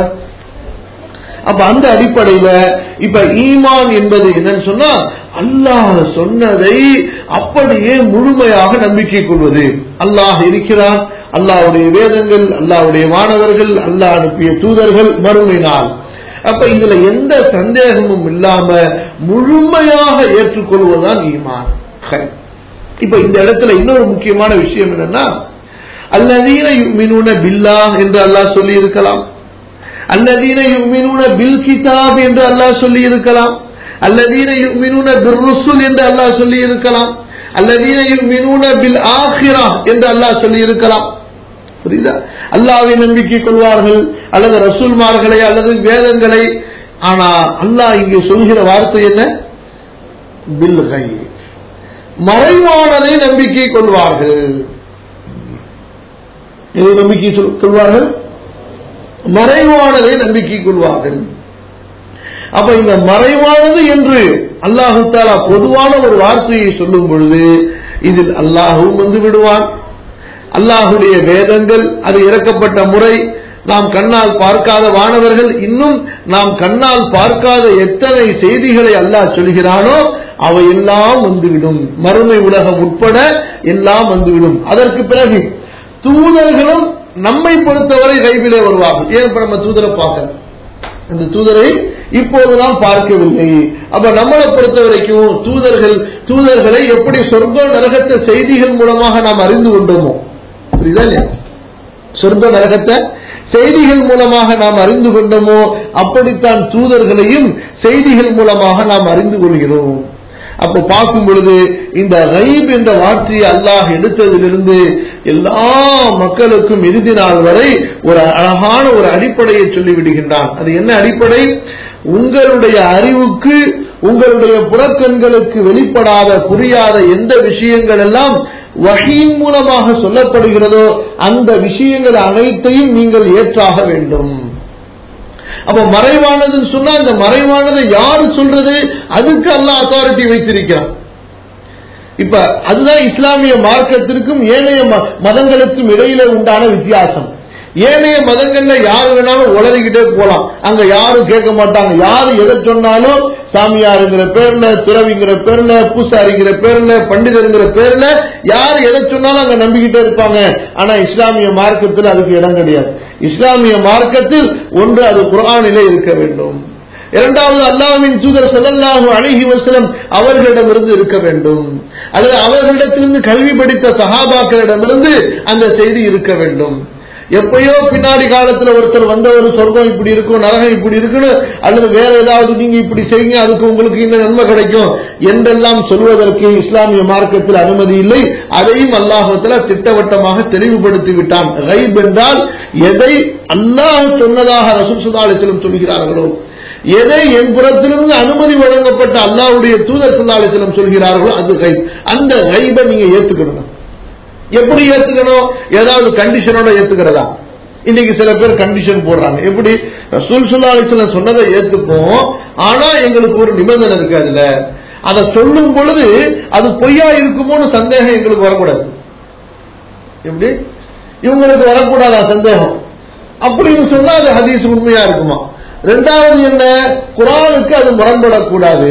அப்ப அந்த அடிப்படையில இப்ப ஈமான் என்பது என்னன்னு சொன்னா அல்லாஹ் சொன்னதை அப்படியே முழுமையாக நம்பிக்கை கொள்வது அல்லாஹ் இருக்கிறான் அல்லாஹ்வுடைய வேதங்கள் அல்லாஹ்வுடைய மாணவர்கள் அல்லாஹ் அனுப்பிய தூதர்கள் மறுமை நாள் அப்ப இதுல எந்த சந்தேகமும் இல்லாம முழுமையாக ஏற்றுக்கொள்வதுதான் ஈமான் ஹை. இப்ப இந்த இடத்துல இன்னொரு முக்கியமான விஷயம் என்னன்னா அல்லதீன யுமினூன பில்லா என்று அல்லாஹ் சொல்லி இருக்கலாம் அல்லதீன யுமினூன பில் கிதாப் என்று அல்லாஹ் சொல்லி இருக்கலாம் அல்லதீன யுமினூன பிர் ருசுல் என்று அல்லாஹ் சொல்லி இருக்கலாம் அல்லதீன யுமினூன பில் ஆஹிரா என்று அல்லாஹ் சொல்லி இருக்கலாம் புரியுதா அல்லாஹ்வை நம்பிக்கை கொள்வார்கள் அல்லது ரசூல்மார்களை அல்லது வேதங்களை ஆனா அல்லாஹ் இங்கே சொல்கிற வார்த்தை என்ன பில் கைப் மறைவானதை நம்பிக்கை கொள்வார்கள் எதை நம்பிக்கை சொல்- கொள்வார்கள் மறைவானதை நம்பிக்கை கொள்வார்கள் அப்ப இந்த மறைவானது என்று அல்லாஹு தாலா பொதுவான ஒரு வார்த்தையை சொல்லும் பொழுது இதில் அல்லாஹுவும் வந்து விடுவான் அல்லாஹுடைய வேதங்கள் அது இறக்கப்பட்ட முறை நாம் கண்ணால் பார்க்காத வானவர்கள் இன்னும் நாம் கண்ணால் பார்க்காத எத்தனை செய்திகளை அல்லாஹ் சொல்கிறானோ அவை எல்லாம் வந்துவிடும் மறுமை உலகம் உட்பட எல்லாம் வந்துவிடும் அதற்கு பிறகு தூதர்களும் நம்மை பொறுத்தவரை கைவிலே வருவார்கள் ஏன் இப்ப நம்ம தூதரை பார்க்கல அந்த தூதரை இப்போது நாம் பார்க்கவில்லை அப்ப நம்மளை பொறுத்த வரைக்கும் தூதர்கள் தூதர்களை எப்படி சொர்க்க நரகத்தை செய்திகள் மூலமாக நாம் அறிந்து கொண்டோமோ புரியுதா இல்லையா சொர்க்க நரகத்தை செய்திகள் மூலமாக நாம் அறிந்து கொண்டோமோ அப்படித்தான் தூதர்களையும் செய்திகள் மூலமாக நாம் அறிந்து கொள்கிறோம் அப்ப பார்க்கும் பொழுது இந்த ரைப் என்ற வார்த்தையை அல்லாஹ் எடுத்ததிலிருந்து எல்லா மக்களுக்கும் இறுதி நாள் வரை ஒரு அழகான ஒரு அடிப்படையை சொல்லிவிடுகின்றான் அது என்ன அடிப்படை உங்களுடைய அறிவுக்கு உங்களுடைய புறக்கண்களுக்கு வெளிப்படாத புரியாத எந்த விஷயங்கள் எல்லாம் வகையின் மூலமாக சொல்லப்படுகிறதோ அந்த விஷயங்கள் அனைத்தையும் நீங்கள் ஏற்றாக வேண்டும் அப்ப மறைவானதுன்னு சொன்னா அந்த மறைவானதை யாரு சொல்றது அதுக்கு அல்லாஹ் அத்தாரிட்டி வைத்திருக்கிறான் இப்ப அதுதான் இஸ்லாமிய மார்க்கத்திற்கும் ஏனைய ம- மதங்களுக்கும் இடையில உண்டான வித்தியாசம் ஏனைய மதங்கள்ல யாரு வேணாலும் உளறிக்கிட்டே போலாம் அங்க யாரும் கேட்க மாட்டாங்க யாரு எதை சொன்னாலும் சாமியாருங்கிற பேர்ல துறவிங்கிற பேர்ல பூசாரிங்கிற பேர்ல பண்டிதருங்கிற பேர்ல யார் எதை சொன்னாலும் அங்க நம்பிக்கிட்டே இருப்பாங்க ஆனா இஸ்லாமிய மார்க்கத்தில் அதுக்கு இடம் கிடையாது இஸ்லாமிய மார்க்கத்தில் ஒன்று அது குர்ஆனிலே இருக்க வேண்டும் இரண்டாவது அல்லாஹ்வின் தூதர் ஸல்லல்லாஹு அலைஹி வஸல்லம் அவர்களிடமிருந்து இருக்க வேண்டும் அல்லது அவர்களிடத்திலிருந்து கல்வி படித்த சஹாபாக்களிடமிருந்து அந்த செய்தி இருக்க வேண்டும் எப்பயோ பின்னாடி காலத்துல ஒருத்தர் வந்தவர் சொர்க்கம் இப்படி இருக்கும் நரகம் இப்படி இருக்குன்னு அல்லது வேற ஏதாவது நீங்க இப்படி செய்யுங்க அதுக்கு உங்களுக்கு இந்த நன்மை கிடைக்கும் என்றெல்லாம் சொல்வதற்கு இஸ்லாமிய மார்க்கத்தில் அனுமதி இல்லை அதையும் அல்லாஹத்துல திட்டவட்டமாக தெளிவுபடுத்தி விட்டான் கைப் என்றால் எதை அல்லாஹ் சொன்னதாக ரசூல் சுல்லா அலிஸ்லம் சொல்கிறார்களோ எதை என் புறத்திலிருந்து அனுமதி வழங்கப்பட்ட அல்லாஹ்வுடைய தூதர் சுல்லா அலிஸ்லம் சொல்கிறார்களோ அது கைப் அந்த கைபை நீங்க ஏத்துக்கணும் எப்படி ஏத்துக்கணும் ஏதாவது கண்டிஷனோட ஏத்துக்கிறதா இன்னைக்கு சில பேர் கண்டிஷன் போடுறாங்க எப்படி ரசூல் சுல்லா அலிஸ்லாம் சொன்னதை ஏத்துப்போம் ஆனா எங்களுக்கு ஒரு நிபந்தனை இருக்கு அதுல அதை சொல்லும் பொழுது அது பொய்யா இருக்குமோன்னு சந்தேகம் எங்களுக்கு வரக்கூடாது எப்படி இவங்களுக்கு வரக்கூடாதா சந்தேகம் அப்படின்னு சொன்னா அது ஹதீஸ் உண்மையா இருக்குமா ரெண்டாவது என்ன குரானுக்கு அது முரண்படக்கூடாது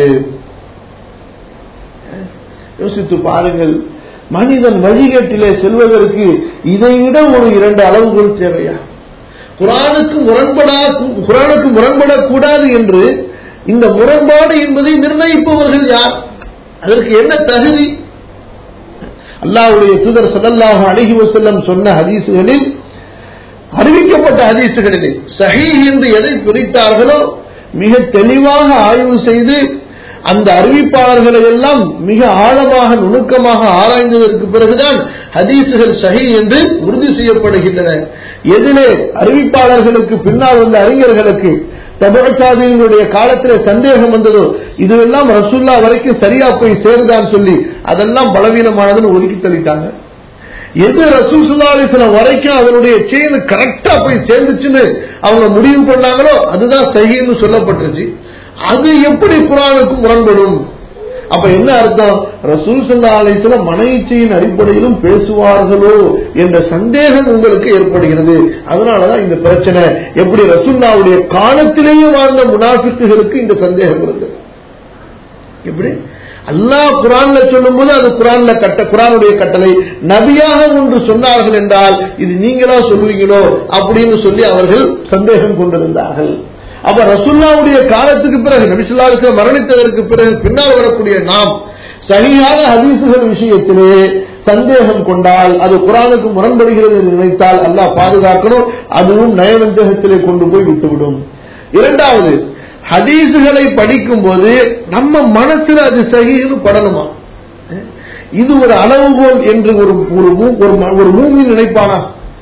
யோசித்து பாருங்கள் மனிதன் வழிகேட்டிலே செல்வதற்கு இதைவிட ஒரு இரண்டு அளவுகள் தேவையா குரானுக்கு முரண்படா குரானுக்கு முரண்படக்கூடாது என்று இந்த முரண்பாடு என்பதை நிர்ணயிப்பவர்கள் யார் அதற்கு என்ன தகுதி அல்லாஹ்வுடைய தூதர் ஸல்லல்லாஹு அலைஹி வஸல்லம் சொன்ன ஹதீசுகளில் அறிவிக்கப்பட்ட ஹதீசுகளிலே சஹீஹ் என்று எதை பிரித்தார்களோ மிக தெளிவாக ஆய்வு செய்து அந்த அறிவிப்பாளர்களை எல்லாம் மிக ஆழமாக நுணுக்கமாக ஆராய்ந்ததற்கு பிறகுதான் ஹதீசுகள் சஹி என்று உறுதி செய்யப்படுகின்றன எதிலே அறிவிப்பாளர்களுக்கு பின்னால் வந்த அறிஞர்களுக்கு தபரசாதிகளுடைய காலத்தில் சந்தேகம் வந்ததோ இதுவெல்லாம் ரசுல்லா வரைக்கும் சரியா போய் சேருதான்னு சொல்லி அதெல்லாம் பலவீனமானதுன்னு ஒதுக்கி தள்ளிட்டாங்க எது ரசூல் சுல்லா அலிஸ்லாம் வரைக்கும் அதனுடைய செயின் கரெக்டா போய் சேர்ந்துச்சுன்னு அவங்க முடிவு பண்ணாங்களோ அதுதான் சஹின்னு சொல்லப்பட்டுச்சு அது எப்படி குரானுக்கு முரண்படும் அப்ப என்ன அர்த்தம் ரசூல் சல்லா அலிஸ்லாம் மனைச்சியின் அடிப்படையிலும் பேசுவார்களோ என்ற சந்தேகம் உங்களுக்கு ஏற்படுகிறது அதனாலதான் இந்த பிரச்சனை எப்படி ரசூல்லாவுடைய காலத்திலேயே வாழ்ந்த முனாஃபிக்குகளுக்கு இந்த சந்தேகம் இருந்தது எப்படி அல்லாஹ் குரான்ல சொல்லும்போது அது குரான்ல கட்ட குரானுடைய கட்டளை நபியாக ஒன்று சொன்னார்கள் என்றால் இது நீங்களா சொல்லுவீங்களோ அப்படின்னு சொல்லி அவர்கள் சந்தேகம் கொண்டிருந்தார்கள் அப்ப ரசுல்லாவுடைய காலத்துக்கு பிறகு நபிசுல்லாவுக்கு மரணித்ததற்கு பிறகு பின்னால் வரக்கூடிய நாம் சரியான ஹதீசுகள் விஷயத்திலே சந்தேகம் கொண்டால் அது குரானுக்கு முரண்படுகிறது என்று நினைத்தால் அல்லாஹ் பாதுகாக்கணும் அதுவும் நயவஞ்சகத்திலே கொண்டு போய் விட்டுவிடும் இரண்டாவது ஹதீசுகளை படிக்கும் போது நம்ம மனசுல அது சகின்னு படணுமா இது ஒரு அளவுகோல் என்று ஒரு ஒரு மூ- ஒரு ம- ஒரு மூமி நினைப்பானா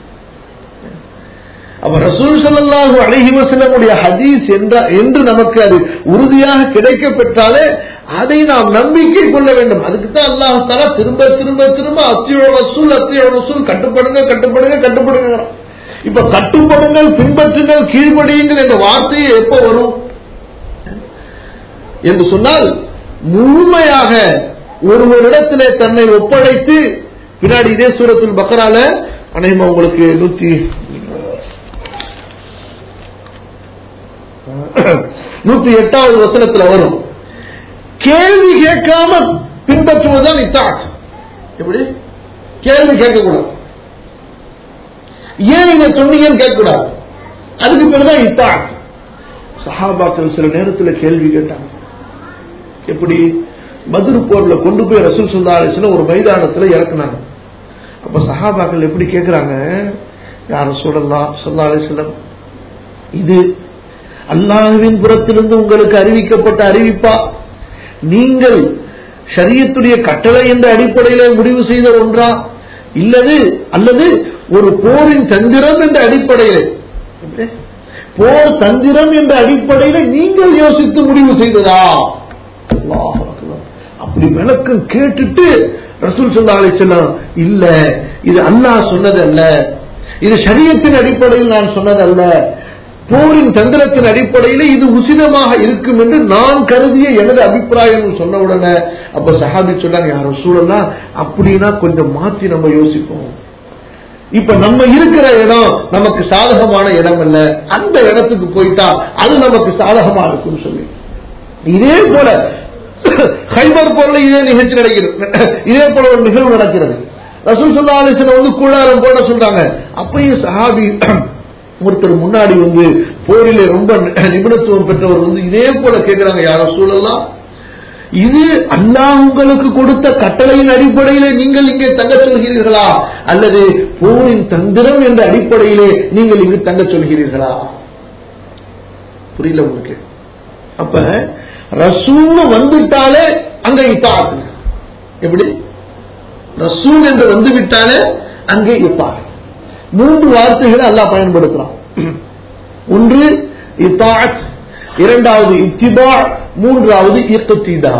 அப்ப ரசூல் ஸல்லல்லாஹு அலைஹி வஸல்லமுடைய ஹதீஸ் என்ற என்று நமக்கு அது உறுதியாக கிடைக்க பெற்றாலே அதை நாம் நம்பிக்கை கொள்ள வேண்டும் அதுக்கு தான் அல்லாஹ் தஆலா திரும்ப திரும்ப திரும்ப அத்தியோட வசூல் அத்தியோட வசூல் கட்டுப்படுங்க கட்டுப்படுங்க கட்டுப்படுங்க இப்ப கட்டுப்படுங்கள் பின்பற்றுங்கள் கீழ்ப்படியுங்கள் என்ற வார்த்தையே எப்ப வரும் என்று சொன்னால் முழுமையாக ஒருவரிடத்திலே தன்னை ஒப்படைத்து பின்னாடி இதே சூரத்தில் பக்கரால அனைமா உங்களுக்கு நூத்தி நூத்தி எட்டாவது வசனத்துல வரும் கேள்வி கேட்காம பின்பற்றுவதுதான் இத்தாட் எப்படி கேள்வி கேட்கக்கூடாது ஏன் நீங்க சொன்னீங்கன்னு கேட்கக்கூடாது அதுக்கு பேருதான் இத்தாட் சஹாபாக்கள் சில நேரத்தில் கேள்வி கேட்டாங்க எப்படி மதுர் போர்ல கொண்டு போய் ரசூல் சுல்லா அலிஸ்லாம் ஒரு மைதானத்துல இறக்குனாங்க அப்ப சஹாபாக்கள் எப்படி கேக்குறாங்க யார சொல்லலாம் சுல்லா அலிஸ்லாம் இது அல்லாஹ்வின் புறத்திலிருந்து உங்களுக்கு அறிவிக்கப்பட்ட அறிவிப்பா நீங்கள் ஷரியத்துடைய கட்டளை என்ற அடிப்படையில முடிவு செய்த ஒன்றா இல்லது அல்லது ஒரு போரின் தந்திரம் என்ற அடிப்படையில் எப்படி? போர் தந்திரம் என்ற அடிப்படையில நீங்கள் யோசித்து முடிவு செய்ததா அல்லாஹ் அக்பர். அப்படி விளக்கம் கேட்டுட்டு ரசூல் சொல்லா அலிசல்லாம் இல்ல இது அல்லாஹ் சொன்னதல்ல இது ஷரியத்தின் அடிப்படையில் நான் சொன்னதல்ல போரின் தந்திரத்தின் அடிப்படையில் இது உசிதமாக இருக்கும் என்று நான் கருதிய எனது அபிப்பிராயம் சொன்ன உடனே அப்ப சஹாபி சொன்னாங்க யாரும் சூழலாம் அப்படின்னா கொஞ்சம் மாத்தி நம்ம யோசிப்போம் இப்ப நம்ம இருக்கிற இடம் நமக்கு சாதகமான இடம் இல்ல அந்த இடத்துக்கு போயிட்டா அது நமக்கு சாதகமா இருக்கும் சொல்லி இதே போல ஹைபர் போல இதே நிகழ்ச்சி நடக்கிறது இதே போல ஒரு நிகழ்வு நடக்கிறது ரசூல் சல்லா அலிஸ்லாம் வந்து கூடாரம் போட சொல்றாங்க அப்பயும் சஹாபி ஒருத்தர் முன்னாடி வந்து போரிலே ரொம்ப நிபுணத்துவம் பெற்றவர் வந்து இதே போல கேட்கிறாங்க யாரோ சூழலாம் இது அல்லாஹ் உங்களுக்கு கொடுத்த கட்டளையின் அடிப்படையிலே நீங்கள் இங்கே தங்க சொல்கிறீர்களா அல்லது போரின் தந்திரம் என்ற அடிப்படையிலே நீங்கள் இங்கு தங்க சொல்கிறீர்களா புரியல உங்களுக்கு அப்ப ரசூல் வந்துட்டாலே அங்க இத்தாத்து எப்படி ரசூல் என்று வந்து விட்டாலே அங்கே இத்தாத் மூன்று வார்த்தைகளை அல்லாஹ் பயன்படுத்துறான் ஒன்று இத்தாத் இரண்டாவது இத்திபா மூன்றாவது இக்திதா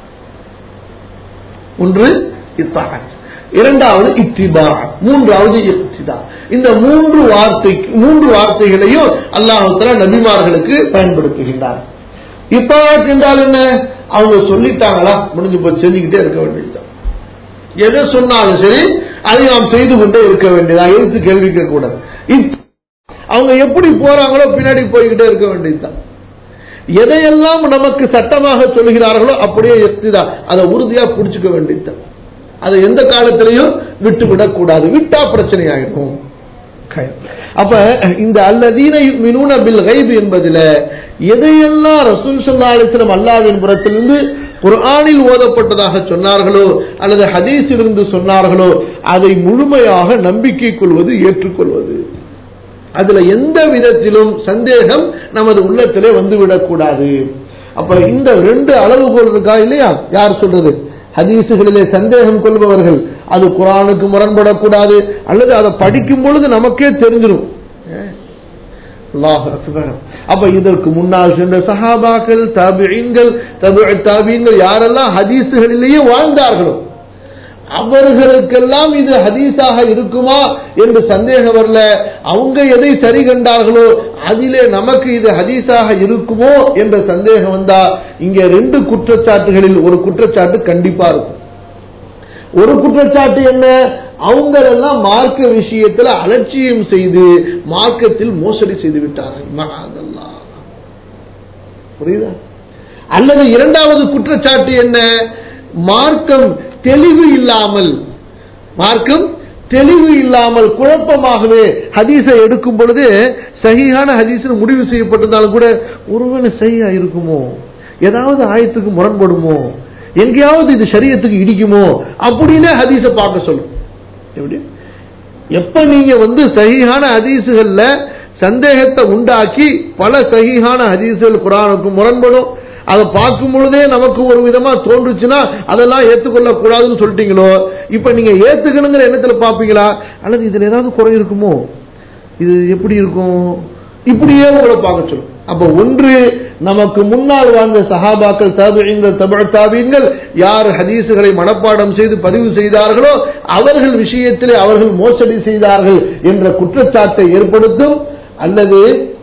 ஒன்று இத்தாத் இரண்டாவது இத்திபா மூன்றாவது இக்திதா இந்த மூன்று வார்த்தை மூன்று வார்த்தைகளையும் அல்லாஹ் நபிமார்களுக்கு பயன்படுத்துகின்றார் இத்தாத் என்றால் என்ன அவங்க சொல்லிட்டாங்களா முடிஞ்சு போய் செஞ்சுக்கிட்டே இருக்க வேண்டியதுதான் எதை சொன்னாலும் சரி அதை நாம் செய்து கொண்டே இருக்க வேண்டியதா எழுத்து கேள்வி கேட்க கூடாது இத்- அவங்க எப்படி போறாங்களோ பின்னாடி போய்கிட்டே இருக்க வேண்டியதுதான் எதையெல்லாம் நமக்கு சட்டமாக சொல்கிறார்களோ அப்படியே எஸ்திதா அதை உறுதியா புடிச்சுக்க வேண்டியதுதான் அதை எந்த காலத்திலையும் விட்டு விடக்கூடாது விட்டா பிரச்சனை ஆயிடும் அப்ப இந்த அல்லதீன மினூன பில் கைப் என்பதுல எதையெல்லாம் ரசூல் ஸல்லல்லாஹு அலைஹி வஸல்லம் அல்லாஹ்வின் புறத்திலிருந்து குர்ஆனில் ஓதப்பட்டதாக சொன்னார்களோ அல்லது ஹதீஸிலிருந்து சொன்னார்களோ அதை முழுமையாக நம்பிக்கை கொள்வது ஏற்றுக்கொள்வது அதுல எந்த விதத்திலும் சந்தேகம் நமது உள்ளத்திலே வந்துவிடக் கூடாது அப்ப இந்த ரெண்டு அளவுகோல் இருக்கா இல்லையா யார் சொல்றது ஹதீசுகளிலே சந்தேகம் கொள்பவர்கள் அது குரானுக்கு முரண்படக்கூடாது அல்லது அதை படிக்கும் பொழுது நமக்கே தெரிஞ்சிடும் அல்லாஹ் அக்பர். அப்ப இதற்கு முன்னால் சென்ற சஹாபாக்கள் தாபியீன்கள் தாபியீன்கள் யாரெல்லாம் ஹதீசுகளிலேயே வாழ்ந்தார்களோ அவர்களுக்கெல்லாம் இது ஹதீஸாக இருக்குமா என்று சந்தேகம் வரல அவங்க எதை சரி கண்டார்களோ அதிலே நமக்கு இது ஹதீஸாக இருக்குமோ என்ற சந்தேகம் வந்தா இங்க ரெண்டு குற்றச்சாட்டுகளில் ஒரு குற்றச்சாட்டு கண்டிப்பா இருக்கும் ஒரு குற்றச்சாட்டு என்ன அவங்களெல்லாம் மார்க்க விஷயத்துல அலட்சியம் செய்து மார்க்கத்தில் மோசடி செய்து விட்டார்கள் மகாதல்லா புரியுதா அல்லது இரண்டாவது குற்றச்சாட்டு என்ன மார்க்கம் தெளிவு இல்லாமல் மார்க்கம் தெளிவு இல்லாமல் குழப்பமாகவே ஹதீஸை எடுக்கும் பொழுது சகியான ஹதீஸ் முடிவு செய்யப்பட்டிருந்தாலும் கூட ஒருவேளை சரியா இருக்குமோ ஏதாவது ஆயத்துக்கு முரண்படுமோ எங்கேயாவது இது சரியத்துக்கு இடிக்குமோ அப்படின்னு ஹதீஸை பார்க்க சொல்லும் எப்படி எப்ப நீங்க வந்து சகிஹான ஹதீஸுகள்ல சந்தேகத்தை உண்டாக்கி பல சகிஹான ஹதீஸுகள் குரானுக்கு முரண்படும் அதை பார்க்கும் பொழுதே நமக்கு ஒரு விதமா தோன்றுச்சுன்னா அதெல்லாம் ஏத்துக்கொள்ள கூடாதுன்னு சொல்லிட்டீங்களோ இப்ப நீங்க ஏத்துக்கணுங்கிற எண்ணத்துல பாப்பீங்களா அல்லது இதுல ஏதாவது குறை இருக்குமோ இது எப்படி இருக்கும் இப்படியே உங்களை பார்க்க சொல்லும் அப்ப ஒன்று நமக்கு முன்னால் வாழ்ந்த சஹாபாக்கள் தாபியங்கள் தமிழ் தாபியங்கள் யார் ஹதீசுகளை மனப்பாடம் செய்து பதிவு செய்தார்களோ அவர்கள் விஷயத்திலே அவர்கள் மோசடி செய்தார்கள் என்ற குற்றச்சாட்டை ஏற்படுத்தும் அல்லது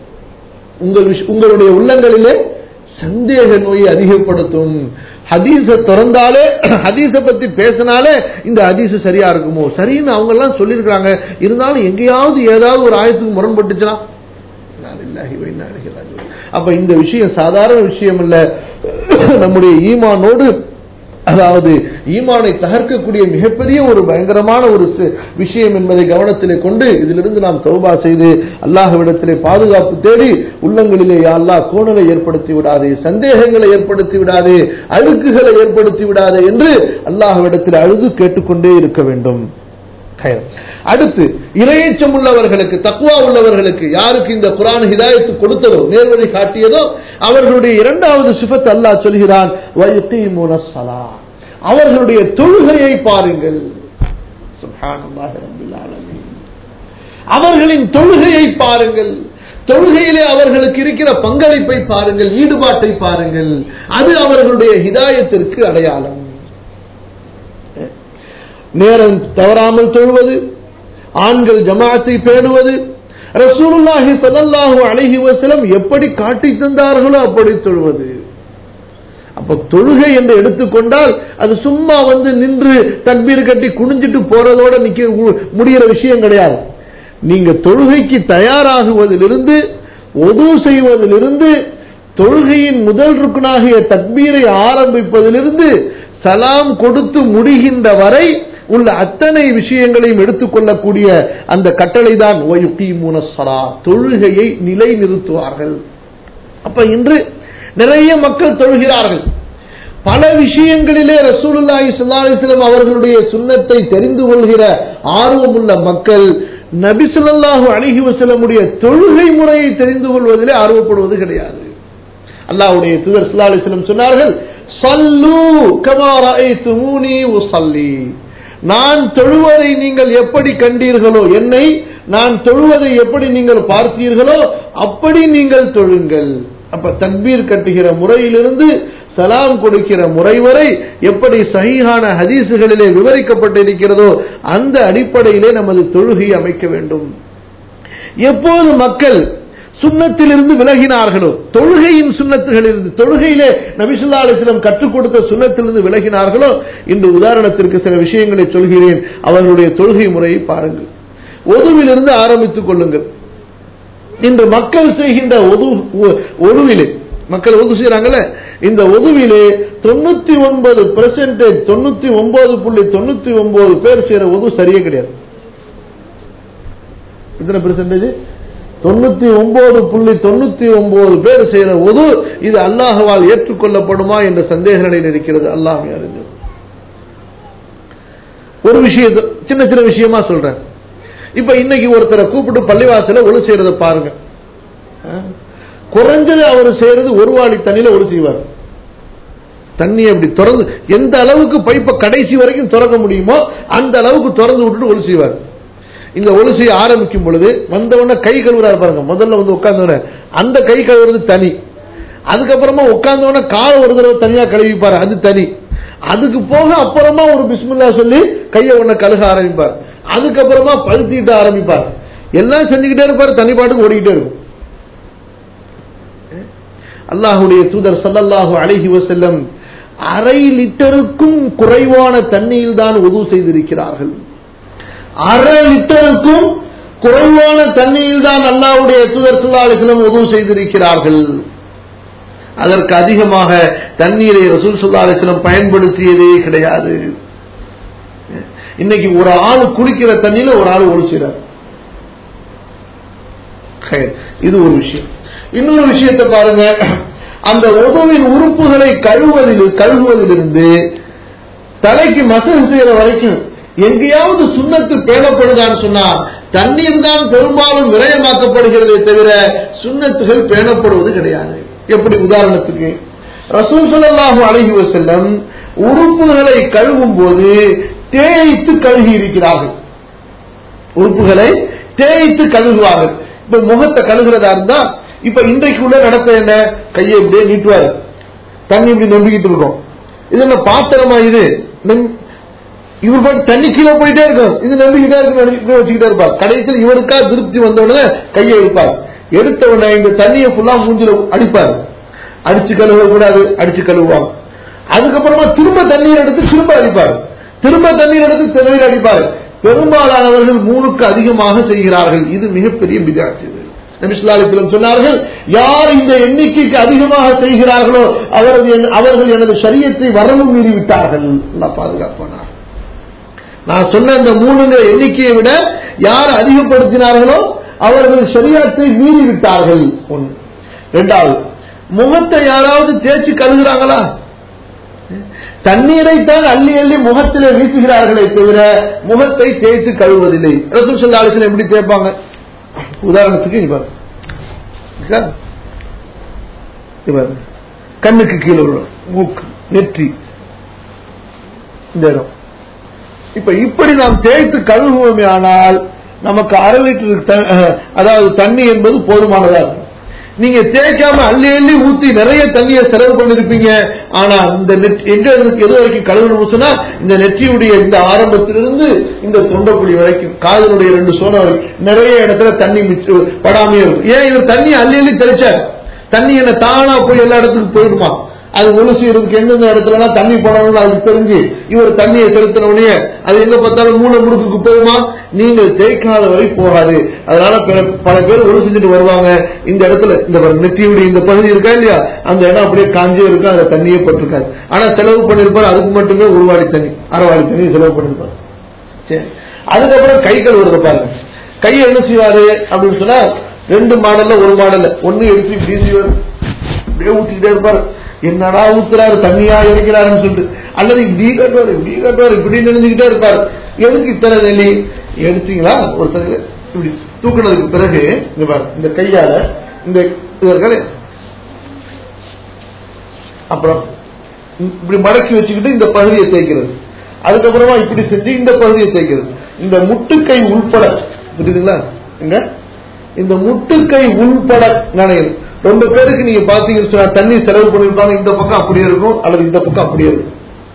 உங்கள் விஷ- உங்களுடைய உள்ளங்களிலே சந்தேக நோயை அதிகப்படுத்தும் ஹதீஸ திறந்தாலே ஹதீஸ பத்தி பேசினாலே இந்த ஹதீஸ் சரியா இருக்குமோ சரின்னு அவங்க எல்லாம் சொல்லியிருக்காங்க இருந்தாலும் எங்கேயாவது ஏதாவது ஒரு ஆயத்துக்கு முரண்பட்டுச்சுன்னா இன்னா லில்லாஹி வ இன்னா இலைஹி ராஜிஊன். அப்ப இந்த விஷயம் சாதாரண விஷயம் இல்ல நம்முடைய ஈமானோடு அதாவது ஈமானை தகர்க்கக்கூடிய மிகப்பெரிய ஒரு பயங்கரமான ஒரு சி- விஷயம் என்பதை கவனத்திலே கொண்டு இதிலிருந்து நாம் தௌபா செய்து அல்லாஹ்விடத்திலே பாதுகாப்பு தேடி உள்ளங்களிலே யா அல்லாஹ் கோணலை ஏற்படுத்தி விடாதே சந்தேகங்களை ஏற்படுத்தி விடாதே அழுக்குகளை ஏற்படுத்தி விடாதே என்று அல்லாஹ்விடத்தில் அழுது கேட்டுக்கொண்டே இருக்க வேண்டும் கயர். அடுத்து இரையச்சம் உள்ளவர்களுக்கு தக்குவா உள்ளவர்களுக்கு யாருக்கு இந்த குரான் ஹிதாயத்து கொடுத்ததோ நேர்வழி காட்டியதோ அவர்களுடைய இரண்டாவது சிஃபத் அல்லாஹ் சொல்கிறான் "வயுகீமுன ஸலாத்." அவர்களுடைய தொழுகையை பாருங்கள் சுப்ஹானல்லாஹி ரப்பில் ஆலமீன். அவர்களின் தொழுகையை பாருங்கள் தொழுகையிலே அவர்களுக்கு இருக்கிற பங்களிப்பை பாருங்கள் ஈடுபாட்டை பாருங்கள் அது அவர்களுடைய ஹிதாயத்திற்கு அடையாளம் நேரம் தவறாமல் தொழுவது ஆண்கள் ஜமாத்தை பேணுவது ரசூலுல்லாஹி ஸல்லல்லாஹு அலைஹி வஸல்லம் எப்படி காட்டி தந்தார்களோ அப்படி தொழுவது அப்ப தொழுகை என்று எடுத்துக்கொண்டால் அது சும்மா வந்து நின்று தக்பீர் கட்டி குனிஞ்சிட்டு போறதோட நிக்க உ- முடியிற விஷயம் கிடையாது நீங்க தொழுகைக்கு தயாராகுவதிலிருந்து ஒது செய்வதிலிருந்து தொழுகையின் முதல் ருக்குனாகிய தக்பீரை ஆரம்பிப்பதிலிருந்து சலாம் கொடுத்து முடிகின்ற வரை உள்ள அத்தனை விஷயங்களையும் எடுத்துக்கொள்ளக்கூடிய அந்த கட்டளை தான் தொழுகையை நிலைநிறுத்துவார்கள் அப்ப இன்று நிறைய மக்கள் தொழுகிறார்கள் பல விஷயங்களிலே ரசூலுல்லாஹி ஸல்லல்லாஹு அலைஹி வஸல்லம் அவர்களுடைய சுன்னத்தை தெரிந்து கொள்கிற ஆர்வமுள்ள மக்கள் நபி ஸல்லல்லாஹு அலைஹி வஸல்லமுடைய தொழுகை முறையை தெரிந்து கொள்வதிலே ஆர்வப்படுவது கிடையாது அல்லாஹ்வுடைய தூதர் ஸல்லல்லாஹு அலைஹி வஸல்லம் சொன்னார்கள் ஸல்லு கமா ரஅய்துமூனி உஸல்லி நான் தொழுவதை நீங்கள் எப்படி கண்டீர்களோ என்னை நான் தொழுவதை எப்படி நீங்கள் பார்த்தீர்களோ அப்படி நீங்கள் தொழுங்கள் அப்ப தக்பீர் கட்டுகிற முறையிலிருந்து சலாம் கொடுக்கிற முறை வரை எப்படி சஹீஹான ஹதீசுகளிலே விவரிக்கப்பட்டிருக்கிறதோ அந்த அடிப்படையிலே நமது தொழுகை அமைக்க வேண்டும் எப்போது மக்கள் சுண்ணத்திலிருந்து விலகினார்களோ தொழுகையின் சுண்ணத்துகளிலிருந்து தொழுகையிலே நபிசுல்லா அலிஸ்லம் கற்றுக் கொடுத்த சுண்ணத்திலிருந்து விலகினார்களோ இன்று உதாரணத்திற்கு சில விஷயங்களை சொல்கிறேன் அவர்களுடைய தொழுகை முறையை பாருங்கள் ஒதுவிலிருந்து ஆரம்பித்துக் கொள்ளுங்கள் இன்று மக்கள் செய்கின்ற ஒது ஒ- ஒதுவிலே மக்கள் ஒது செய்யறாங்கல்ல இந்த ஒதுவிலே தொண்ணூத்தி ஒன்பது பெர்சென்டேஜ் தொண்ணூத்தி ஒன்பது புள்ளி தொண்ணூத்தி ஒன்பது பேர் செய்யற ஒது சரியே கிடையாது எத்தனை பெர்சென்டேஜ் தொண்ணூத்தி ஒன்பது புள்ளி தொண்ணூத்தி ஒன்பது பேர் செய்யற ஒது இது அல்லாஹ்வால் ஏற்றுக்கொள்ளப்படுமா என்ற சந்தேக நிலையில் இருக்கிறது அல்லாஹ் அறிஞ்சு ஒரு விஷயத்தை சின்ன சின்ன விஷயமா சொல்றேன் இப்ப இன்னைக்கு ஒருத்தரை கூப்பிட்டு பள்ளிவாசல ஒழு செய்யறத பாருங்க அஹ், குறைஞ்சது அவர் செய்யறது ஒரு வாளி தண்ணியில ஒழு செய்வார் தண்ணி அப்படி திறந்து எந்த அளவுக்கு பைப்பை கடைசி வரைக்கும் திறக்க முடியுமோ அந்த அளவுக்கு திறந்து விட்டுட்டு ஒழு செய்வார் இந்த ஒழு செய்ய ஆரம்பிக்கும் பொழுது வந்தவொடனே கை கழுவுறாரு பாருங்க முதல்ல வந்து உட்கார்ந்தவன அந்த கை கழுவுறது தனி அதுக்கப்புறமா உட்கார்ந்தவொடனே காலை ஒரு தடவை தனியா கழுவிப்பாரு அது தனி அதுக்கு போக அப்புறமா ஒரு பிஸ்மில்லா சொல்லி கையை ஒண்ணு கழுக ஆரம்பிப்பார் அதுக்கப்புறமா பழுத்திட்டு ஆரம்பிப்பார் எல்லாம் செஞ்சுக்கிட்டே இருப்பார் தனி பாட்டுக்கு ஓடிக்கிட்டே இருக்கும் அல்லாஹுடைய தூதர் ஸல்லல்லாஹு அலைஹி வஸல்லம் அரை லிட்டருக்கும் குறைவான தண்ணியில் தான் உது செய்திருக்கிறார்கள் அரை லிட்டருக்கும் குறைவான தண்ணியில் தான் அல்லாஹ்வுடைய தூதர் ஸல்லல்லாஹு அலைஹி வஸல்லம் உது செய்திருக்கிறார்கள் அதற்கு அதிகமாக தண்ணீரை ரசூல் ஸல்லல்லாஹு அலைஹி வஸல்லம் பயன்படுத்தியதே கிடையாது இன்னைக்கு ஒரு ஆள் குடிக்கிற தண்ணியில ஒரு ஆள் ஒழிச்சிடார் இது ஒரு விஷயம் இன்னொரு விஷயத்தை பாருங்க அந்த உதவின் உறுப்புகளை கழுவுவதில் கழுவுவதிலிருந்து தலைக்கு மசல் செய்யற வரைக்கும் எங்கேயாவது சுண்ணத்து பேணப்படுதான்னு சொன்னா தண்ணீர் தான் பெரும்பாலும் விரயமாக்கப்படுகிறதே தவிர சுண்ணத்துகள் பேணப்படுவது கிடையாது எப்படி உதாரணத்துக்கு ரசூல் ஸல்லல்லாஹு அலைஹி வஸல்லம் உறுப்புகளை கழுவும் போது தேய்த்து கழுகி இருக்கிறார்கள் உறுப்புகளை தேய்த்து கழுகுவார்கள் இப்ப முகத்தை கழுகுறதா இருந்தா இப்ப இன்றைக்கு உள்ள நடத்த என்ன கையை இப்படியே நீட்டுவாரு தண்ணி இப்படி நம்பிக்கிட்டு இருக்கும் இது என்ன பாத்திரமா இது நம்- இவர் பாட்டு தண்ணி கீழே போயிட்டே இருக்கும் இது நம்பிக்கிட்டே இருக்கு நம்பிக்கிட்டே வச்சுக்கிட்டே இருப்பார் கடைசியில் இவருக்கா திருப்தி வந்த உடனே கையை எடுப்பார் எடுத்த உடனே இந்த தண்ணியை ஃபுல்லா மூஞ்சில அடிப்பார் அடிச்சு கழுவ கூடாது அடிச்சு கழுவுவாங்க அதுக்கப்புறமா திரும்ப தண்ணீர் எடுத்து திரும்ப அடிப்பார் திரும்ப தண்ணீர் எடுத்து தண்ணீர் அடிப்பார் பெரும்பாலானவர்கள் மூணுக்கு அதிகமாக செய்கிறார்கள் இது மிகப்பெரிய பிதாச்சு நபிசுல்லாலிஸ்லம் சொன்னார்கள் யார் இந்த எண்ணிக்கைக்கு அதிகமாக செய்கிறார்களோ அவர்கள் என்- அவர்கள் எனது சரியத்தை வரவு மீறி விட்டார்கள் அல்லாஹ் பாதுகாப்பானார் நான் சொன்ன இந்த மூணுங்கிற எண்ணிக்கையை விட யார் அதிகப்படுத்தினார்களோ அவர்கள் சரியத்தை மீறி விட்டார்கள் ஒன்று இரண்டாவது முகத்தை யாராவது தேய்ச்சி கழுகுறாங்களா தண்ணீரை தான் அள்ளி அள்ளி முகத்திலே வீசுகிறார்களே தவிர முகத்தை தேய்த்து கழுவதில்லை ரசூல் ஸல்லல்லாஹு அலைஹி வஸல்லம் எப்படி தேய்ப்பாங்க உதாரணத்துக்கு இங்க பாருங்க. இருக்கா? இங்க பாருங்க. கண்ணுக்கு கீழே உள்ள மூக்கு நெற்றி இந்த இடம் இப்ப இப்படி நாம் தேய்த்து கழுவுவோமே ஆனால் நமக்கு அரை லிட்டர் த- அஹ், அதாவது தண்ணி என்பது போதுமானதா இருக்கும் நீங்க தேய்க்காம அள்ளி அள்ளி ஊத்தி நிறைய தண்ணியை செலவு பண்ணிருப்பீங்க ஆனா இந்த நெட் எங்க இருந்து எது வரைக்கும் கழுவணும் சொன்னா இந்த நெற்றியுடைய இந்த ஆரம்பத்திலிருந்து இந்த தொண்டைக்குழி வரைக்கும் காதலுடைய ரெண்டு சோனம் வரைக்கும் நிறைய இடத்துல தண்ணி மிச்சு படாமே இருக்கும் ஏன் இவர் தண்ணி அள்ளி அள்ளி தெளிச்சார் தண்ணி என்ன தானா போய் எல்லா இடத்துக்கும் போயிடுமா அது ஒழுசு இருக்கு எந்தெந்த இடத்துலலாம் தண்ணி போடணும்னு அதுக்கு தெரிஞ்சு இவர் தண்ணியை செலுத்தின உடனே அது எங்க பார்த்தாலும் மூணு முடுக்குக்கு போகுமா நீங்கள் தேய்க்காத வரை போகாது அதனால பல- பல பேர் ஒழு செஞ்சுட்டு வருவாங்க இந்த இடத்துல இந்த பாருங்க, நெற்றியுடைய இந்த பகுதி இருக்கா இல்லையா அந்த இடம் அப்படியே காஞ்சே இருக்கும் அதுல தண்ணியே பட்டிருக்காது ஆனா செலவு பண்ணிருப்பார் அதுக்கு மட்டுமே ஒரு வாடி தண்ணி அரை வாடி தண்ணி செலவு பண்ணிருப்பார் சரி அதுக்கப்புறம் கை கழுவுறது பாருங்க கையை என்ன செய்வாரு அப்படின்னு சொன்னா ரெண்டு மாடல்ல ஒரு மாடல்ல ஒண்ணு எடுத்து இப்படி செய்வாரு இப்படியே ஊத்திக்கிட்டே இருப்பாரு என்னடா ஊத்துறாரு தண்ணியா இறக்கிறாருன்னு சொல்லிட்டு அல்லது இப்படி கட்டுவாரு இப்படி கட்டுவாரு இப்படி நினைஞ்சுக்கிட்டே இருப்பாரு எதுக்கு இத்தனை நெல்லி எடுத்தீங்களா ஒரு சில இப்படி தூக்குனதுக்கு பிறகு இங்க பாரு இந்த கையால இந்த இது இருக்காது அப்புறம் இப்படி மடக்கி வச்சுக்கிட்டு இந்த பகுதியை தேய்க்கிறது அதுக்கப்புறமா இப்படி செஞ்சு இந்த பகுதியை தேய்க்கிறது இந்த முட்டுக்கை உள்பட புரியுதுங்களா இங்க இந்த முட்டுக்கை உள்பட நினைக்கிறது ரொம்ப பேருக்கு நீங்க பாத்தீங்கன்னு சொன்னா தண்ணி செலவு பண்ணிருப்பாங்க இந்த பக்கம் அப்படியே இருக்கும் அல்லது இந்த பக்கம் அப்படியே இருக்கும்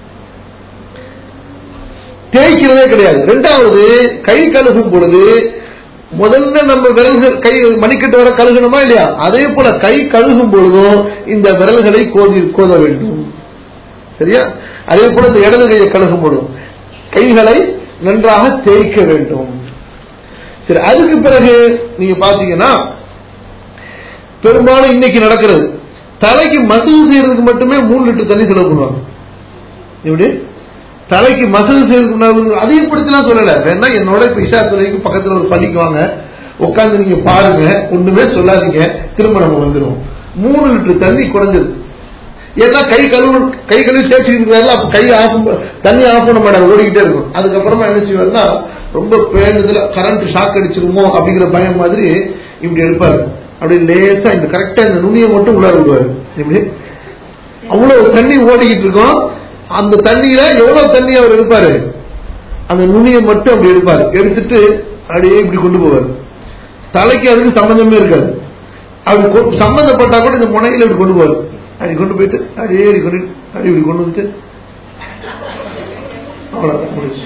தேய்க்கிறதே கிடையாது ரெண்டாவது கை கழுகும் பொழுது முதல்ல நம்ம விரல்கள் கை மணிக்கட்டு வர கழுகணுமா இல்லையா அதே போல கை கழுகும் பொழுதும் இந்த விரல்களை கோதி கோத வேண்டும் சரியா அதே போல இந்த இடது கையை கழுகும் பொழுதும் கைகளை நன்றாக தேய்க்க வேண்டும் சரி அதுக்கு பிறகு நீங்க பாத்தீங்கன்னா பெரும்பாலும் இன்னைக்கு நடக்கிறது தலைக்கு மசூல் செய்யறதுக்கு மட்டுமே மூணு லிட்டர் தண்ணி செலவு பண்ணுவாங்க எப்படி தலைக்கு மசூல் செய்யறதுக்கு அதிகப்படுத்தலாம் சொல்லல வேணா என்னோட இப்ப இஷா துறைக்கு பக்கத்துல ஒரு பள்ளிக்கு வாங்க உட்கார்ந்து நீங்க பாருங்க ஒண்ணுமே சொல்லாதீங்க திரும்ப நம்ம வந்துடும் மூணு லிட்டர் தண்ணி குறைஞ்சது ஏன்னா கை கழுவு கை கழுவி தேய்ச்சிருக்கிறாரு அப்ப கை ஆஃப் தண்ணி ஆஃப் பண்ண மாட்டாங்க ஓடிக்கிட்டே இருக்கும் அதுக்கப்புறமா என்ன செய்வாருன்னா ரொம்ப பேருந்துல கரண்ட் ஷாக் அடிச்சிருமோ அப்படிங்கிற பயம் மாதிரி இப்படி எடுப்பாரு அப்படி லேசா இந்த கரெக்டா இந்த நுனியை மட்டும் உள்ளார விடுவாரு இப்படி அவ்வளவு தண்ணி ஓடிக்கிட்டு இருக்கும் அந்த தண்ணியில எவ்வளவு தண்ணி அவர் எடுப்பாரு அந்த நுனியை மட்டும் அப்படி எடுப்பாரு எடுத்துட்டு அப்படியே இப்படி கொண்டு போவார் தலைக்கு அதுக்கு சம்பந்தமே இருக்காது அப்படி கொ- சம்பந்தப்பட்டா கூட இந்த முனையில இப்படி கொண்டு போவார் அப்படி கொண்டு போயிட்டு அப்படியே இப்படி கொண்டு அப்படி இப்படி கொண்டு வந்துட்டு அவ்வளவுதான் முடிச்சு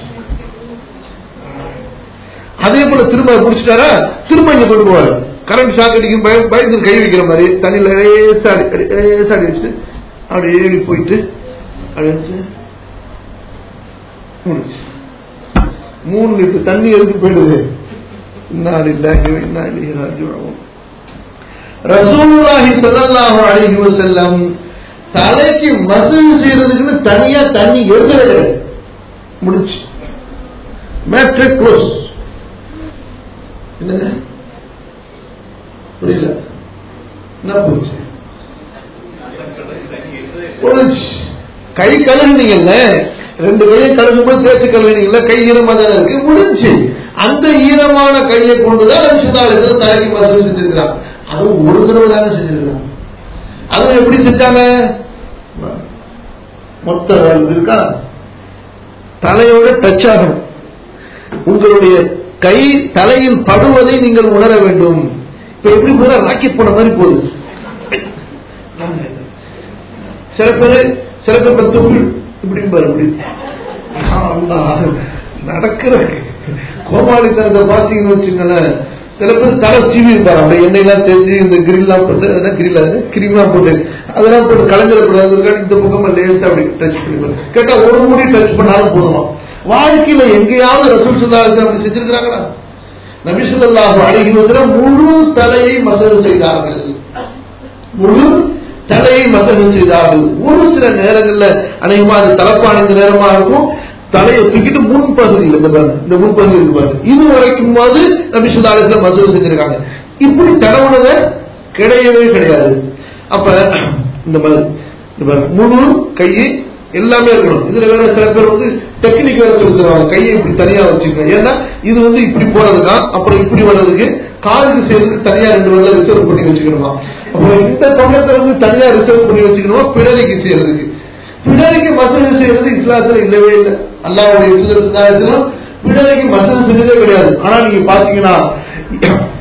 அதே போல திரும்ப முடிச்சிட்டாரா திரும்ப இங்க கொண்டு போவாரு கரண்ட் ஷாக் அடிக்கும் பயம் பயந்து கை வைக்கிற மாதிரி தண்ணியில லேசா அடி அடி லேசா அடி வச்சுட்டு அப்படியே ஏறி போயிட்டு அப்படி வச்சு முடிச்சு மூணு லிட்டர் தண்ணி எதுக்கு போயிடுது இன்னார் இல்லாஹி வ இன்னா இலைஹி ராஜிஊன் ரசூலுல்லாஹி ஸல்லல்லாஹு அலைஹி வஸல்லம் தலைக்கு மசூல் செய்யறதுக்குன்னு தனியா தண்ணி எடுக்கிறது முடிச்சு மேட்ரிக் க்ளோஸ் என்னங்க புரியல என்ன போச்சு போச்சு கை கழுகுனீங்கல்ல ரெண்டு கையை கழுகும்போது தேய்ச்சி கழுவினீங்கல்ல கை ஈரமா தானே இருக்கு முடிஞ்சு அந்த ஈரமான கையை கொண்டுதான் ரட்சிதாளத்தில் தலைக்கு மருந்து செஞ்சிருக்கிறான் அதுவும் ஒரு தடவை தானே செஞ்சிருக்கிறான் அதுவும் எப்படி செஞ்சாங்க மொத்த வேலை இருக்கா தலையோட டச் ஆகணும் உங்களுடைய கை தலையில் படுவதை நீங்கள் உணர வேண்டும் இப்ப எப்படி போதா ராக்கெட் போன மாதிரி போகுது சில பேர் சில பேர் பத்து பேர் இப்படி பாரு இப்படி அல்லாஹ், நடக்கிற கோமாளித்தனத்தை பாத்தீங்கன்னு வச்சுங்களேன் சில பேர் தலை சீவி இருப்பாரு அப்படியே எண்ணெயெல்லாம் தெரிஞ்சு இந்த கிரில்லாம் போட்டு அதான் கிரில் அது கிரிமா போட்டு அதெல்லாம் போட்டு கலைஞ்சிடக்கூடாது இந்த பக்கமா லேசா அப்படி டச் பண்ணி கேட்டா ஒரு முடி டச் பண்ணாலும் போதுமா வாழ்க்கையில எங்கேயாவது ரசூல் சுல்லாஹ் அப்படி செஞ்சிருக்கிறாங்களா நபி ஸல்லல்லாஹு அலைஹி வஸல்லம் முழு தலையை மசரு செய்தார்கள் முழு தலையை மசகு செய்தார்கள் ஒரு சில நேரங்கள்ல அநேகமா அது தலப்பான நேரமா இருக்கும் தலையை தூக்கிட்டு முன்பகுதியில் இந்த பாருங்க, இந்த முன்பகுதி இருக்கு பாருங்க இது வரைக்கும் போது நபி சுல்லாலத்துல மசகு செஞ்சிருக்காங்க இப்படி தடவுனத கிடையவே கிடையாது அப்ப இந்த மாதிரி இந்த பாருங்க, முழு கையை எல்லாமே இருக்கணும் இதுல வேற சில பேர் வந்து டெக்னிக் வேற சொல்லிருவாங்க கையை இப்படி தனியா வச்சுக்கணும் ஏன்னா இது வந்து இப்படி போறதுக்கா அப்புறம் இப்படி வர்றதுக்கு காலுக்கு செய்யறதுக்கு தனியா ரெண்டு வரல ரிசர்வ் பண்ணி வச்சுக்கணுமா அப்புறம் இந்த பக்கத்துல வந்து தனியா ரிசர்வ் பண்ணி வச்சுக்கணுமா பிடரிக்கு செய்யறதுக்கு பிடரிக்கு மசூல் செய்யறது இஸ்லாத்துல இல்லவே இல்லை அல்லாவுடைய சுதந்திரம் பிடரிக்கு மசூல் செஞ்சதே கிடையாது ஆனா நீங்க பாத்தீங்கன்னா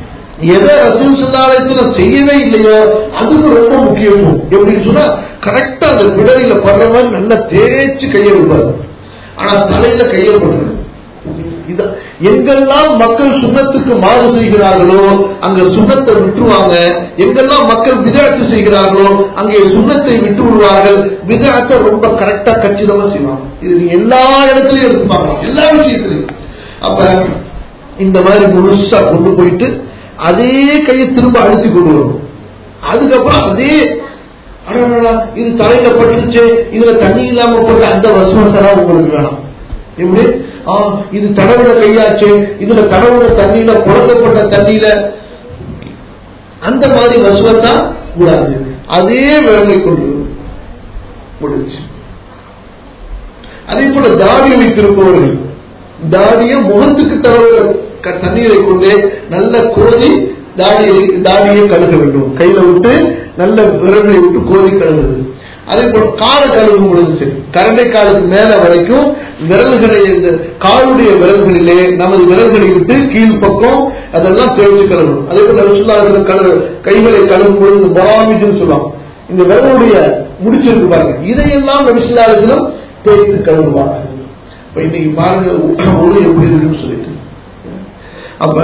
எதை ரசூல் சல்லாலயத்துல செய்யவே இல்லையோ அதுக்கு ரொம்ப முக்கியத்துவம் எப்படின்னு சொன்னா கரெக்டா அந்த பிடரியில படுற மாதிரி நல்லா தேய்ச்சி கையை விடுவார் ஆனா தலையில கையை போடுறது இத- எங்கெல்லாம் மக்கள் சுண்ணத்துக்கு மாறு செய்கிறார்களோ அங்க சுண்ணத்தை விட்டுருவாங்க எங்கெல்லாம் மக்கள் விதத்து செய்கிறார்களோ அங்கே சுண்ணத்தை விட்டு விடுவார்கள் விதத்தை ரொம்ப கரெக்டா கச்சிதமா செய்வாங்க இது நீங்க எல்லா இடத்துலயும் எடுத்து பார்க்கலாம் எல்லா விஷயத்திலையும் அப்ப இந்த மாதிரி முழுசா கொண்டு போயிட்டு அதே கையை திரும்ப அழுத்தி கொண்டு வரும் அதுக்கப்புறம் அதே அடடடா, இது தலையில பட்டுச்சு இதுல தண்ணி இல்லாம போட்டு அந்த வசுவசரா உங்களுக்கு வேணாம் எப்படி ஆ, இது தடவுட கையாச்சு இதுல தடவுட தண்ணியில புழக்கப்பட்ட தண்ணியில அந்த மாதிரி வசுவத்தா கூடாது அதே விரலை கொண்டு முடிச்சு அதே போல தாடி வைத்திருப்பவர்கள் தாடிய முகத்துக்கு தடவுற க- தண்ணீரை கொண்டு நல்ல கோதி தாடியை தாடியை கழுக வேண்டும் கையில விட்டு நல்ல விரலை விட்டு கோதி கழுகுது அதே போல காலை கழுவும் பொழுது சரி கரண்டை காலுக்கு மேல வரைக்கும் விரல்களை இந்த காலுடைய விரல்களிலே நமது விரல்களை விட்டு கீழ் பக்கம் அதெல்லாம் தேய்ச்சி கழுவணும் அதே போல ரசூலுல்லாஹி கழு கைகளை கழுவும் பொழுது பராமிஜுன்னு சொல்லுவாங்க இந்த விரலுடைய முடிச்சிருக்கு பாருங்க இதையெல்லாம் நபிசுல்லாலும் தேய்த்து கழுவுவாங்க இப்ப இன்னைக்கு பாருங்க ஒளி எப்படி இருக்குன்னு சொல்லிட்டு அப்ப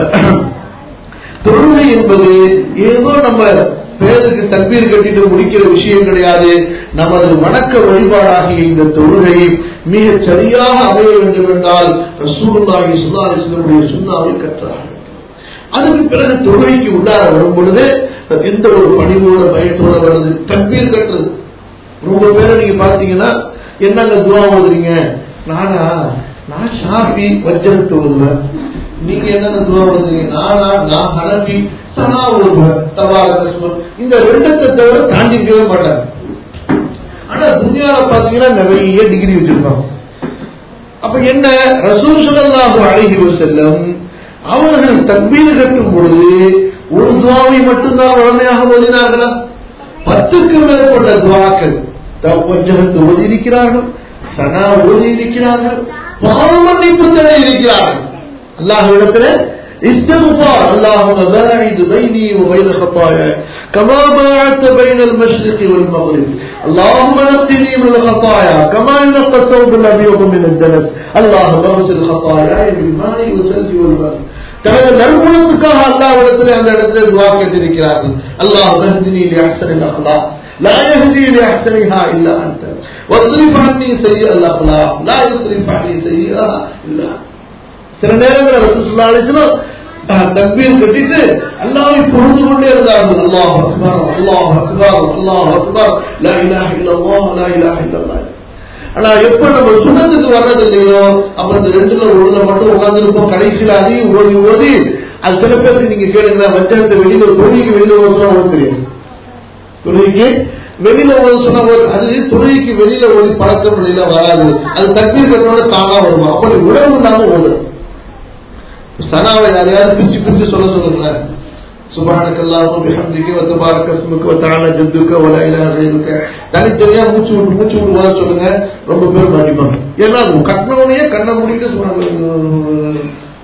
தொழுகை என்பது ஏதோ நம்ம பேருக்கு தற்பீர் கட்டிட்டு முடிக்கிற விஷயம் கிடையாது நமது வணக்க வழிபாடாகிய இந்த தொழுகை மிக சரியாக அமைய வேண்டும் என்றால் ரசூலுல்லாஹி ஸல்லல்லாஹு அலைஹி வஸல்லம் சுண்ணாவை கற்றார்கள் அதுக்கு பிறகு தொழுகைக்கு உள்ளார வரும் பொழுது எந்த ஒரு பணிவோட பயத்தோட வருது தற்பீர் கட்டுறது ரொம்ப பேரை நீங்க பாத்தீங்கன்னா என்னங்க துவா ஓதுறீங்க நானா நான் ஷாஃபி வஜ்ரத்து ஓதுவேன் நீங்க என்னென்ன துவா ஓதுறீங்க நானா நான் ஹனபி சனா ஓதுவேன் தபால கஸ்மம் இந்த ரெண்டத்தை தவிர தாண்டிக்கவே மாட்டாங்க ஆனா துனியாவை பாத்தீங்கன்னா நிறைய டிகிரி வச்சிருப்பாங்க அப்ப என்ன ரசூல் ஸல்லல்லாஹு அலைஹி வஸல்லம் அவர்கள் தக்பீர் கட்டும் பொழுது ஒரு துவாவை மட்டும்தான் வழமையாக ஓதினார்களா பத்துக்கு மேற்பட்ட துவாக்கள் தவஜகத்து ஓதி இருக்கிறார்கள் சனா ஓதி இருக்கிறார்கள் பாவ மன்னிப்பு தர இருக்கிறார்கள் அல்லாஹ்விடத்தில் استغفار اللهم باعد بيني وبين خطاياي كما باعدت بين المشرق والمغرب اللهم نقني من الخطايا كما ينقى الثوب الابيض من الدنس اللهم اغسل خطاياي بالماء والثلج والبرد தனது நற்குணத்துக்காக அல்லாவிடத்தில் அந்த இடத்துல துவா கேட்டிருக்கிறார்கள் அல்லாஹ் மஹ்தினி لأحسن الأخلاق لا يهدي لأحسنها إلا أنت واصرف عني سيئ الأخلاق لا يصرف عني سيئها إلا أنت சில நேரங்களில் ரசூலுல்லாஹி அலைஹி வஸல்லம் தக்பீர் கட்டிட்டு அல்லாஹ்வை புரிந்து கொண்டே இருந்தார்கள் அல்லாஹ் அக்பர் அல்லாஹ் அக்பர் அல்லாஹ் அக்பர் லா இலாஹ இல்லல்லாஹ் லா இலாஹ இல்லல்லாஹ் ஆனா எப்ப நம்ம சுண்ணத்துக்கு வர்றது இல்லையோ அப்ப இந்த ரெண்டுல ஒழுங்க மட்டும் உட்கார்ந்துருப்போம் கடைசியில அதையும் ஓதி ஓதி அது சில பேருக்கு நீங்க கேளுங்க வஞ்சகத்தை வெளியில தொழிலுக்கு வெளியில ஓதுனா ஓட தெரியும் தொழுகைக்கு வெளியில ஓத சொன்னா ஒரு- அது தொழுகைக்கு வெளியில ஓடி பழக்கம் வெளியில வராது அது தண்ணீர் கட்டோட தானா வருமா அப்படி உணர்வு இல்லாம ஓடும் சனாவை யாரையாவது பிரிச்சு பிரிச்சு சொல்ல சொல்லுங்களேன் சுபானக் அல்லாஹும் பிஹம்திக்கு வ தபாரக ஸ்முக வ தஆலா ஜத்துக வ லா இலாஹ கைருக தனித்தனியா மூச்சு விட்டு மூச்சு விட்டு ஓத சொல்லுங்க ரொம்ப பேர் மாட்டிப்பாங்க ஏன்னா அது கட்டினவனையே கண்ணை மூடிட்டு சொன்னாங்க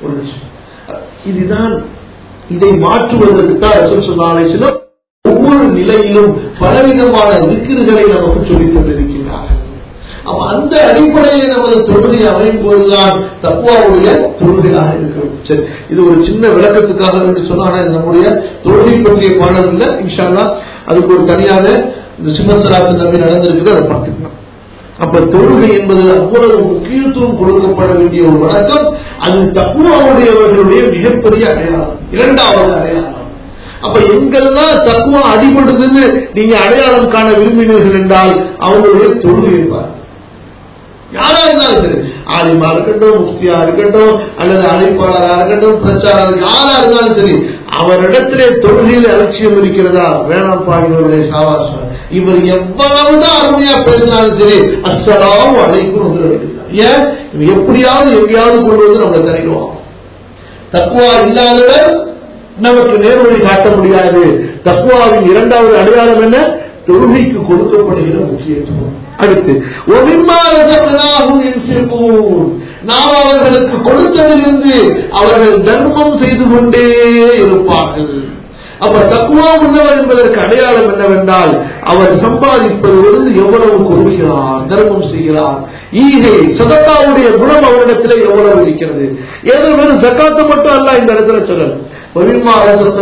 இதுதான் இதை மாற்றுவதற்கு தான் ரசூல் ஸல்லல்லாஹு அலைஹி வஸல்லம் ஒவ்வொரு நிலையிலும் பலவிதமான விக்கிர்களை நமக்கு சொல்லிக் கொண்டிருக்கிறார்கள் அப்ப அந்த அடிப்படையில் நமது தொழுகை அமையும் போதுதான் தக்குவாவுடைய தொழுகையாக இருக்கிறோம் சரி இது ஒரு சின்ன விளக்கத்துக்காக வேண்டி சொன்னா ஆனா இது நம்முடைய தொழுகை பற்றிய பாடம் இல்லை இன்ஷால்லா அதுக்கு ஒரு தனியாக இந்த சிம்மசராத்து நம்பி நடந்திருக்குது அதை பார்த்துக்கலாம் அப்ப தொழுகை என்பது அவ்வளவு முக்கியத்துவம் கொடுக்கப்பட வேண்டிய ஒரு வழக்கம் அது தக்குவாவுடையவர்களுடைய மிகப்பெரிய அடையாளம் இரண்டாவது அடையாளம் அப்ப எங்கெல்லாம் தக்குவா அடிபடுதுன்னு நீங்க அடையாளம் காண விரும்பினீர்கள் என்றால் அவங்களுடைய தொழுகை இருப்பார் யாரா இருந்தாலும் சரி ஆலிமா இருக்கட்டும் முஃப்தியா இருக்கட்டும் அல்லது அழைப்பாளரா இருக்கட்டும் பிரச்சாரர் யாரா இருந்தாலும் சரி அவரிடத்திலே தொழுகையில் அலட்சியம் இருக்கிறதா வேணாப்பா இவருடைய சாவாசம் இவர் எவ்வளவுதான் அருமையா பேசினாலும் சரி அஸ்ஸலாம் அழைக்கும் வந்து எடுக்கிறார் ஏன் இவன் எப்படியாவது எங்கேயாவது கொண்டு வந்து நம்மளை தரையிடுவான் தக்குவா இல்லாதவர் நமக்கு நேர்வழி காட்ட முடியாது தக்குவாவின் இரண்டாவது அடையாளம் என்ன தொழுகைக்கு கொடுக்கப்படுகிற முக்கியத்துவம் அடுத்து ஒவிமாரதனாகும் நாம் அவர்களுக்கு கொடுத்ததிலிருந்து அவர்கள் தர்மம் செய்து கொண்டே இருப்பார்கள் அப்ப தக்குவா உள்ளவர் என்பதற்கு அடையாளம் என்னவென்றால் அவர் சம்பாதிப்பதிலிருந்து எவ்வளவு கொடுக்கிறார் தர்மம் செய்கிறார் ஈகை சதத்தாவுடைய குணம் அவரிடத்தில் எவ்வளவு இருக்கிறது ஏதோ வெறும் சக்காத்து மட்டும் அல்ல இந்த இடத்துல சொல்லல் ஒலிமா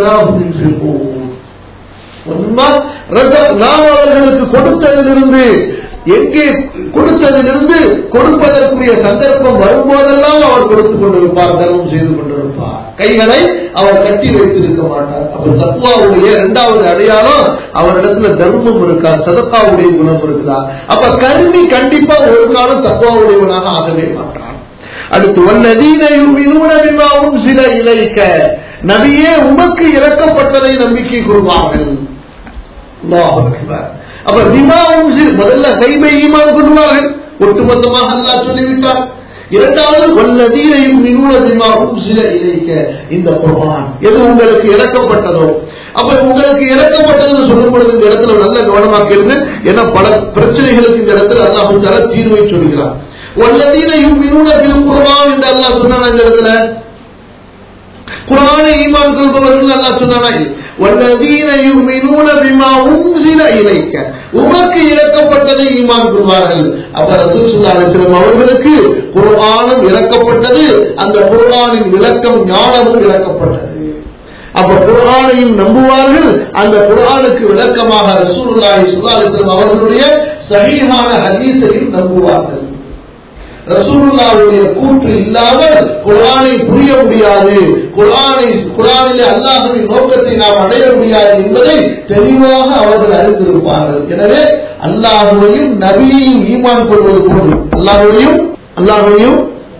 நாம் அவர்களுக்கு கொடுத்ததிலிருந்து எங்கே கொடுத்ததிலிருந்து கொடுப்பதற்குரிய சந்தர்ப்பம் வரும்போதெல்லாம் அவர் கொடுத்துக் கொண்டிருப்பார் தர்மம் செய்து கொண்டிருப்பார் கைகளை அவர் கட்டி வைத்திருக்க மாட்டார் அப்ப தத்வாவுடைய இரண்டாவது அடையாளம் அவரிடத்துல தர்மம் இருக்கா சதத்தாவுடைய குணம் இருக்குதா அப்ப கல்வி கண்டிப்பா ஒரு காலம் தத்வாவுடையவனாக ஆகவே மாட்டான் அடுத்து வல்லதீனும் சில இலைக்க நபியே உமக்கு இறக்கப்பட்டதை நம்பிக்கை கொள்வார்கள் அப்ப திமாவும் முதல்ல கைமை ஈமான் கொள்வார்கள் ஒட்டுமொத்தமாக அல்லா சொல்லிவிட்டார் இரண்டாவது வல்லதீரையும் மினூல திமாவும் சில இலைக்க இந்த குர்பான் எது உங்களுக்கு இறக்கப்பட்டதோ அப்ப உங்களுக்கு இறக்கப்பட்டதுன்னு சொல்லும் பொழுது இந்த இடத்துல நல்ல கவனமா கேளுங்க ஏன்னா பல பிரச்சனைகளுக்கு இந்த இடத்துல அல்லாஹு தர தீர்வை சொல்கிறார் வல்லதீரையும் மினூல பில் குர்பான் என்று அல்லாஹ் சொன்னான் இந்த இடத்துல குரானை ஈமான் கொள்பவர்கள் அல்லாஹ் சொன்னானா والذين يؤمنون بما أنزل إليك உமக்கு இறக்கப்பட்டதை ஈமான் கொள்வார்கள் அப்ப ரசூல் ஸல்லல்லாஹு அலைஹி வஸல்லம் அவர்களுக்கு குர்ஆனும் இறக்கப்பட்டது அந்த குர்ஆனின் விளக்கம் ஞானமும் இறக்கப்பட்டது அப்ப குர்ஆனையும் நம்புவார்கள் அந்த குர்ஆனுக்கு விளக்கமாக ரசூலுல்லாஹி ஸல்லல்லாஹு அலைஹி வஸல்லம் அவர்களுடைய சஹீஹான ஹதீஸையும் நம்புவார்கள் ரசூலுல்லாவுடைய கூற்று இல்லாமல் குரானை புரிய முடியாது குரானை குரானிலே அல்லாஹுவின் நோக்கத்தை நாம் அடைய முடியாது என்பதை தெளிவாக அவர்கள் அறிந்திருப்பார்கள் எனவே அல்லாஹுவையும் நபியையும் ஈமான் கொள்வது போன்று அல்லாஹுவையும் அல்லாஹுவையும்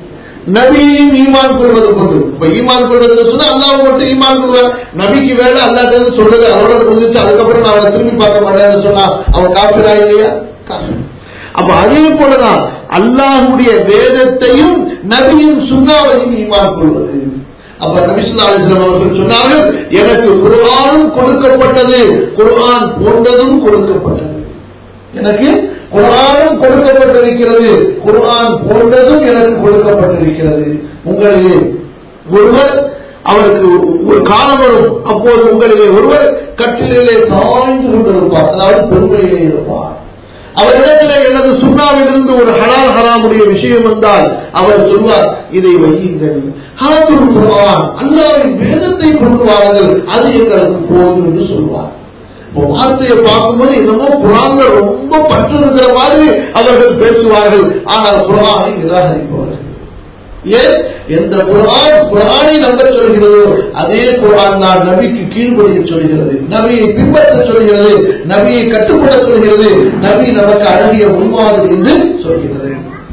நபியையும் ஈமான் கொள்வது கொண்டு இப்ப ஈமான் கொள்வது சொன்னா அல்லாஹ் மட்டும் ஈமான் கொள்வார் நபிக்கு வேலை அல்லாட்ட சொல்றது அவரோட புரிஞ்சிச்சு அதுக்கப்புறம் நான் அவரை திரும்பி பார்க்க மாட்டேன்னு சொன்னா அவன் காப்பிரா இல்லையா காப்பி அப்ப அதே போலதான் அல்லாஹுடைய வேதத்தையும் நபியின் சுண்ணாவையும் ஈமான் கொள்வது அப்ப நபிசுல்லா அலிஸ்லாம் அவர்கள் சொன்னார்கள் எனக்கு குர்ஆனும் கொடுக்கப்பட்டது குர்ஆன் போன்றதும் கொடுக்கப்பட்டது எனக்கு குர்ஆனும் கொடுக்கப்பட்டிருக்கிறது குர்ஆன் போன்றதும் எனக்கு கொடுக்கப்பட்டிருக்கிறது உங்களிலே ஒருவர் அவருக்கு ஒரு காலம் வரும் அப்போது உங்களிலே ஒருவர் கட்டிலே தாழ்ந்து கொண்டிருப்பார் அதாவது பெருமையிலே இருப்பார் அவரிடத்தில் எனது சுண்ணாவிலிருந்து ஒரு ஹலால் ஹராமுடைய விஷயம் வந்தால் அவர் சொல்வார் இதை வையுங்கள் ஹாத்துல் குர்ஆன் அல்லாவின் வேதத்தை கொண்டு வாருங்கள் அது எங்களுக்கு போதும் என்று சொல்வார் இப்போ வார்த்தையை பார்க்கும்போது என்னமோ குரான்ல ரொம்ப பற்று இருக்கிற மாதிரி அவர்கள் பேசுவார்கள் ஆனால் குரானை நிராகரிப்பவர்கள் ஏன் எந்த குரான் குரானை நம்ப சொல்கிறதோ அதே குரான் தான் நபிக்கு கீழ்படிய சொல்கிறது நபியை பின்பற்ற சொல்கிறது நபியை கட்டுப்பட சொல்கிறது நபி நமக்கு அழகிய முன்மாதிரி என்று சொல்கிறது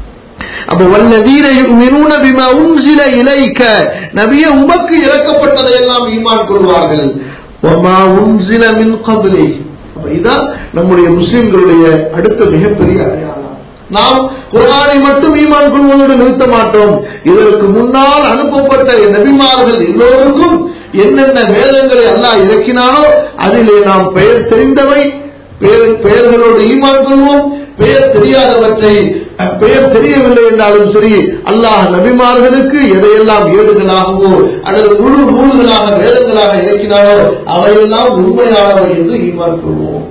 அப்ப வல்லதீர யுமினூன பிமா உன்சில இலைக்க நபியே உமக்கு இறக்கப்பட்டதை எல்லாம் ஈமான் கொள்வார்கள் வமா உன்சில மின் கபிலை அப்ப இதான் நம்முடைய முஸ்லிம்களுடைய அடுத்த மிகப்பெரிய அடையாளம் நாம் குரானை மட்டும் ஈமான் கொள்வதோடு நிறுத்த மாட்டோம் இதற்கு முன்னால் அனுப்பப்பட்ட நபிமார்கள் எல்லோருக்கும் என்னென்ன வேதங்களை அல்லாஹ் இறக்கினானோ அதிலே நாம் பெயர் தெரிந்தவை பெயர் பெயர்களோடு ஈமான் கொள்வோம் பெயர் தெரியாதவற்றை அஹ், பெயர் தெரியவில்லை என்றாலும் சரி அல்லாஹ் நபிமார்களுக்கு எதையெல்லாம் ஏடுகளாகவோ அல்லது முழு நூல்களாக வேதங்களாக இறக்கினானோ அவையெல்லாம் உண்மையானவை என்று ஈமான் கொள்வோம்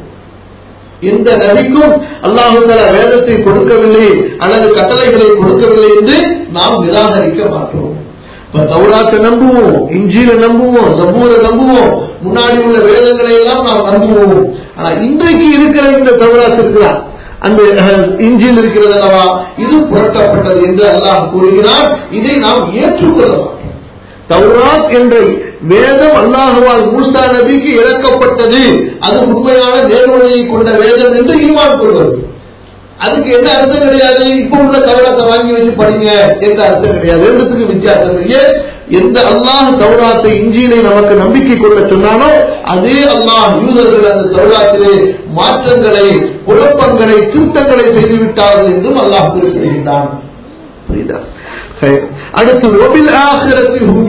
எந்த நபிக்கும் அல்லாஹுதல வேதத்தை கொடுக்கவில்லை அல்லது கட்டளைகளை கொடுக்கவில்லை என்று நாம் நிராகரிக்க மாட்டோம் இப்ப தௌராத்தை நம்புவோம் இஞ்சில நம்புவோம் ஜபூரை நம்புவோம் முன்னாடி உள்ள வேதங்களை எல்லாம் நாம் நம்புவோம் ஆனா இன்றைக்கு இருக்கிற இந்த தௌராத் இருக்கிறார் அந்த அஹ், இஞ்சில் இருக்கிறது அல்லவா இது புரட்டப்பட்டது என்று அல்லாஹ் கூறுகிறார் இதை நாம் ஏற்றுக்கொள்ள மாட்டோம் தௌராத் என்ற வேதம் அல்லாஹுவால் மூசா நபிக்கு இறக்கப்பட்டது அது உண்மையான நேர்வழியை கொண்ட வேதம் என்று ஈமான் கொள்வது அதுக்கு என்ன அர்த்தம் கிடையாது இப்ப உள்ள தௌராத்தை வாங்கி வச்சு படிங்க எந்த அர்த்தம் கிடையாது ரெண்டுத்துக்கு வித்தியாசம் இல்லையே எந்த அல்லாஹ் தௌராத்தை இஞ்சியிலே நமக்கு நம்பிக்கை கொள்ள சொன்னானோ அதே அல்லாஹ் யூதர்கள் அந்த தௌராத்திலே மாற்றங்களை குழப்பங்களை திருத்தங்களை செய்துவிட்டார்கள் என்றும் அல்லாஹ் குறிப்பிடுகின்றான் புரியுதா சரி. அடுத்து ஒபில் ஆகிரத்தில் ஹும்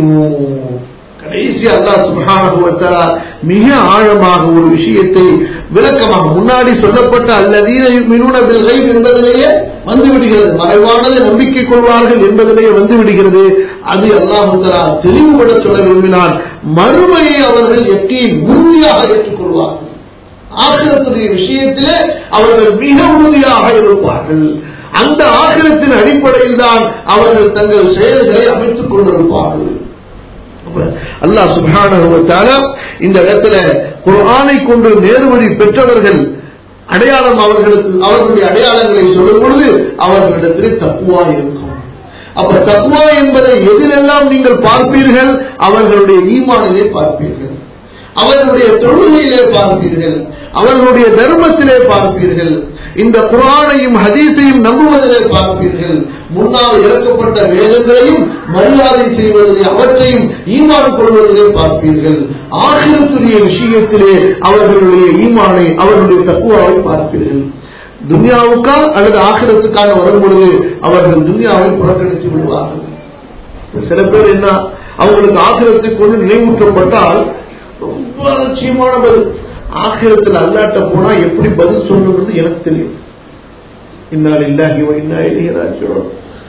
யூகினூன். கடைசி அல்லாஹ் சுப்ஹானஹு வ தஆலா மிக ஆழமாக ஒரு விஷயத்தை விளக்கமாக முன்னாடி சொல்லப்பட்ட அல்லதீன மினுன பில்கை என்பதிலேயே வந்து விடுகிறது மறைவானது நம்பிக்கை கொள்வார்கள் என்பதிலேயே வந்து விடுகிறது அது அல்லாஹுத்தரா தெளிவுபட சொல்ல விரும்பினான் மறுமையை அவர்கள் எட்டி உறுதியாக ஏற்றுக்கொள்வார்கள் ஆகிரத்துடைய விஷயத்திலே அவர்கள் மிக உறுதியாக இருப்பார்கள் அந்த ஆகிரத்தின் அடிப்படையில் தான் அவர்கள் தங்கள் செயல்களை அமைத்துக் கொண்டிருப்பார்கள் அல்லாஹ் சுபான இந்த இடத்துல குரானை கொண்டு நேர்வழி பெற்றவர்கள் அடையாளம் அவர்களுக்கு அவர்களுடைய அடையாளங்களை சொல்லும் பொழுது அவர்களிடத்தில் தப்புவா இருக்கும் அப்ப தக்குவா என்பதை எதிலெல்லாம் நீங்கள் பார்ப்பீர்கள் அவர்களுடைய ஈமானிலே பார்ப்பீர்கள் அவர்களுடைய தொழுகையிலே பார்ப்பீர்கள் அவர்களுடைய தர்மத்திலே பார்ப்பீர்கள் இந்த குரானையும் ஹதீஸையும் நம்புவதிலே பார்ப்பீர்கள் முன்னால் இறக்கப்பட்ட வேதங்களையும் மரியாதை செய்வதிலே அவற்றையும் ஈமான் கொள்வதிலே பார்ப்பீர்கள் ஆகிரத்துடைய விஷயத்திலே அவர்களுடைய ஈமானை அவர்களுடைய தக்குவாவை பார்ப்பீர்கள் துன்யாவுக்கா அல்லது ஆகிரத்துக்காக வரும் பொழுது அவர்கள் துன்யாவை புறக்கணித்து விடுவார்கள் சில பேர் என்ன அவங்களுக்கு ஆகிரத்தை கொண்டு நினைவூட்டப்பட்டால் ரொம்ப அலட்சியமான பதில் ஆகிரத்தில் அல்லாட்ட போனா எப்படி பதில் சொல்லணும்னு எனக்கு தெரியும் இன்னால் இல்லாஹி இன்னா இளையராஜோம்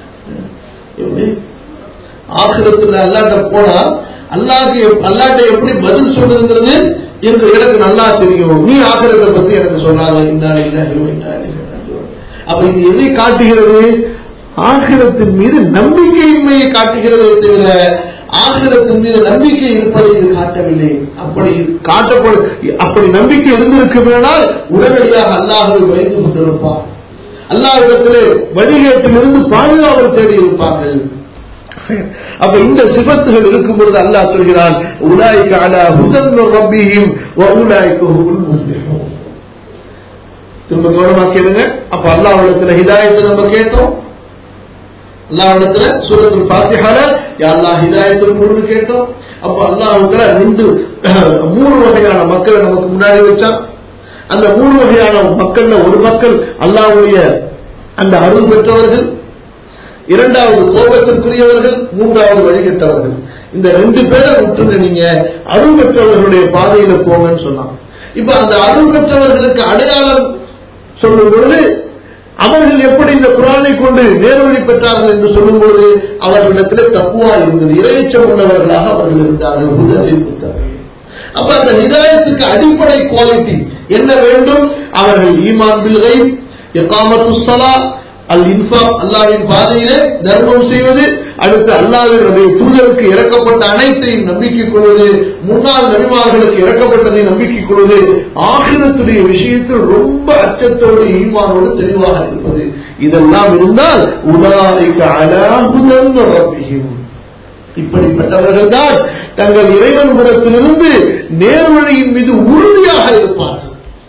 ஆகிரத்தில் அல்லாட்ட போனா அல்லாக்கு அல்லாட்ட எப்படி பதில் சொல்றதுங்கிறது எனக்கு எனக்கு நல்லா தெரியும் நீ ஆகிரத்தை பத்தி எனக்கு சொன்னாங்க இன்னால் இல்லாஹி இன்னா இளையராஜோம் அப்ப இது எதை காட்டுகிறது ஆகிரத்தின் மீது நம்பிக்கையின்மையை காட்டுகிறதே தவிர ஆகிரத்தின் மீது நம்பிக்கை இருப்பதை இது காட்டவில்லை அப்படி காட்டப்படு அப்படி நம்பிக்கை இருந்திருக்குமானால் உடனடியாக அல்லாஹை வைத்து கொண்டிருப்பார் அல்லாஹிடத்திலே வழிகேட்டிலிருந்து பாதுகாவல் தேடி இருப்பார்கள் அப்ப இந்த சிபத்துகள் இருக்கும் பொழுது அல்லாஹ் சொல்கிறான் உலாய்க்கு அலா ஹுதன் ரப்பியும் உலாய்க்கு முஸ்லிமும் திரும்ப கவனமா கேளுங்க அப்ப அல்லாஹ்விடத்துல ஹிதாயத்தை நம்ம கேட்டோம் அல்லாஹ்விடத்துல சூரத்துல் ஃபாத்திஹால யா அல்லாஹ் ஹிதாயத்துல் குர்னு கேட்டோம் அப்ப அல்லாஹ்வுக்கு ரெண்டு மூணு வகையான மக்களை நமக்கு முன்னாடி வச்சான் அந்த மூணு வகையான மக்கள்ல ஒரு மக்கள் அல்லாஹ்வுடைய அந்த அருள் பெற்றவர்கள் இரண்டாவது கோபத்திற்குரியவர்கள் மூன்றாவது வழிகட்டவர்கள் இந்த ரெண்டு பேரை விட்டுங்க நீங்க அருள் பெற்றவர்களுடைய பாதையில போங்கன்னு சொன்னான் இப்ப அந்த அருள் பெற்றவர்களுக்கு அடையாளம் சொல்லும் பொழுது அவர்கள் எப்படி இந்த குரானை கொண்டு நேர்வழி பெற்றார்கள் என்று சொல்லும் பொழுது அவர்களிடத்தில் தப்புவா இருந்தது இறைச்சம் உள்ளவர்களாக அவர்கள் இருந்தார்கள் முதலில் புத்தகம் அப்ப அந்த நிதாயத்துக்கு அடிப்படை குவாலிட்டி என்ன வேண்டும் அவர்கள் ஈமான் பில்கை எக்காமத்து சலா அல் இன்ஃபா அல்லாவின் பாதையிலே தர்மம் செய்வது அடுத்து அல்லாவினுடைய தூதருக்கு இறக்கப்பட்ட அனைத்தையும் நம்பிக்கை கொள்வது முன்னாள் நபிமார்களுக்கு இறக்கப்பட்டதை நம்பிக்கை கொள்வது ஆகிரத்துடைய விஷயத்தில் ரொம்ப அச்சத்தோடு ஈமானோடு தெளிவாக இருப்பது இதெல்லாம் இருந்தால் உதாரிக்க அலாகுதன் ரப்பியும் இப்படிப்பட்டவர்கள் தான் தங்கள் இறைவன் புறத்திலிருந்து நேர்வழியின் மீது உறுதியாக இருப்பார்கள்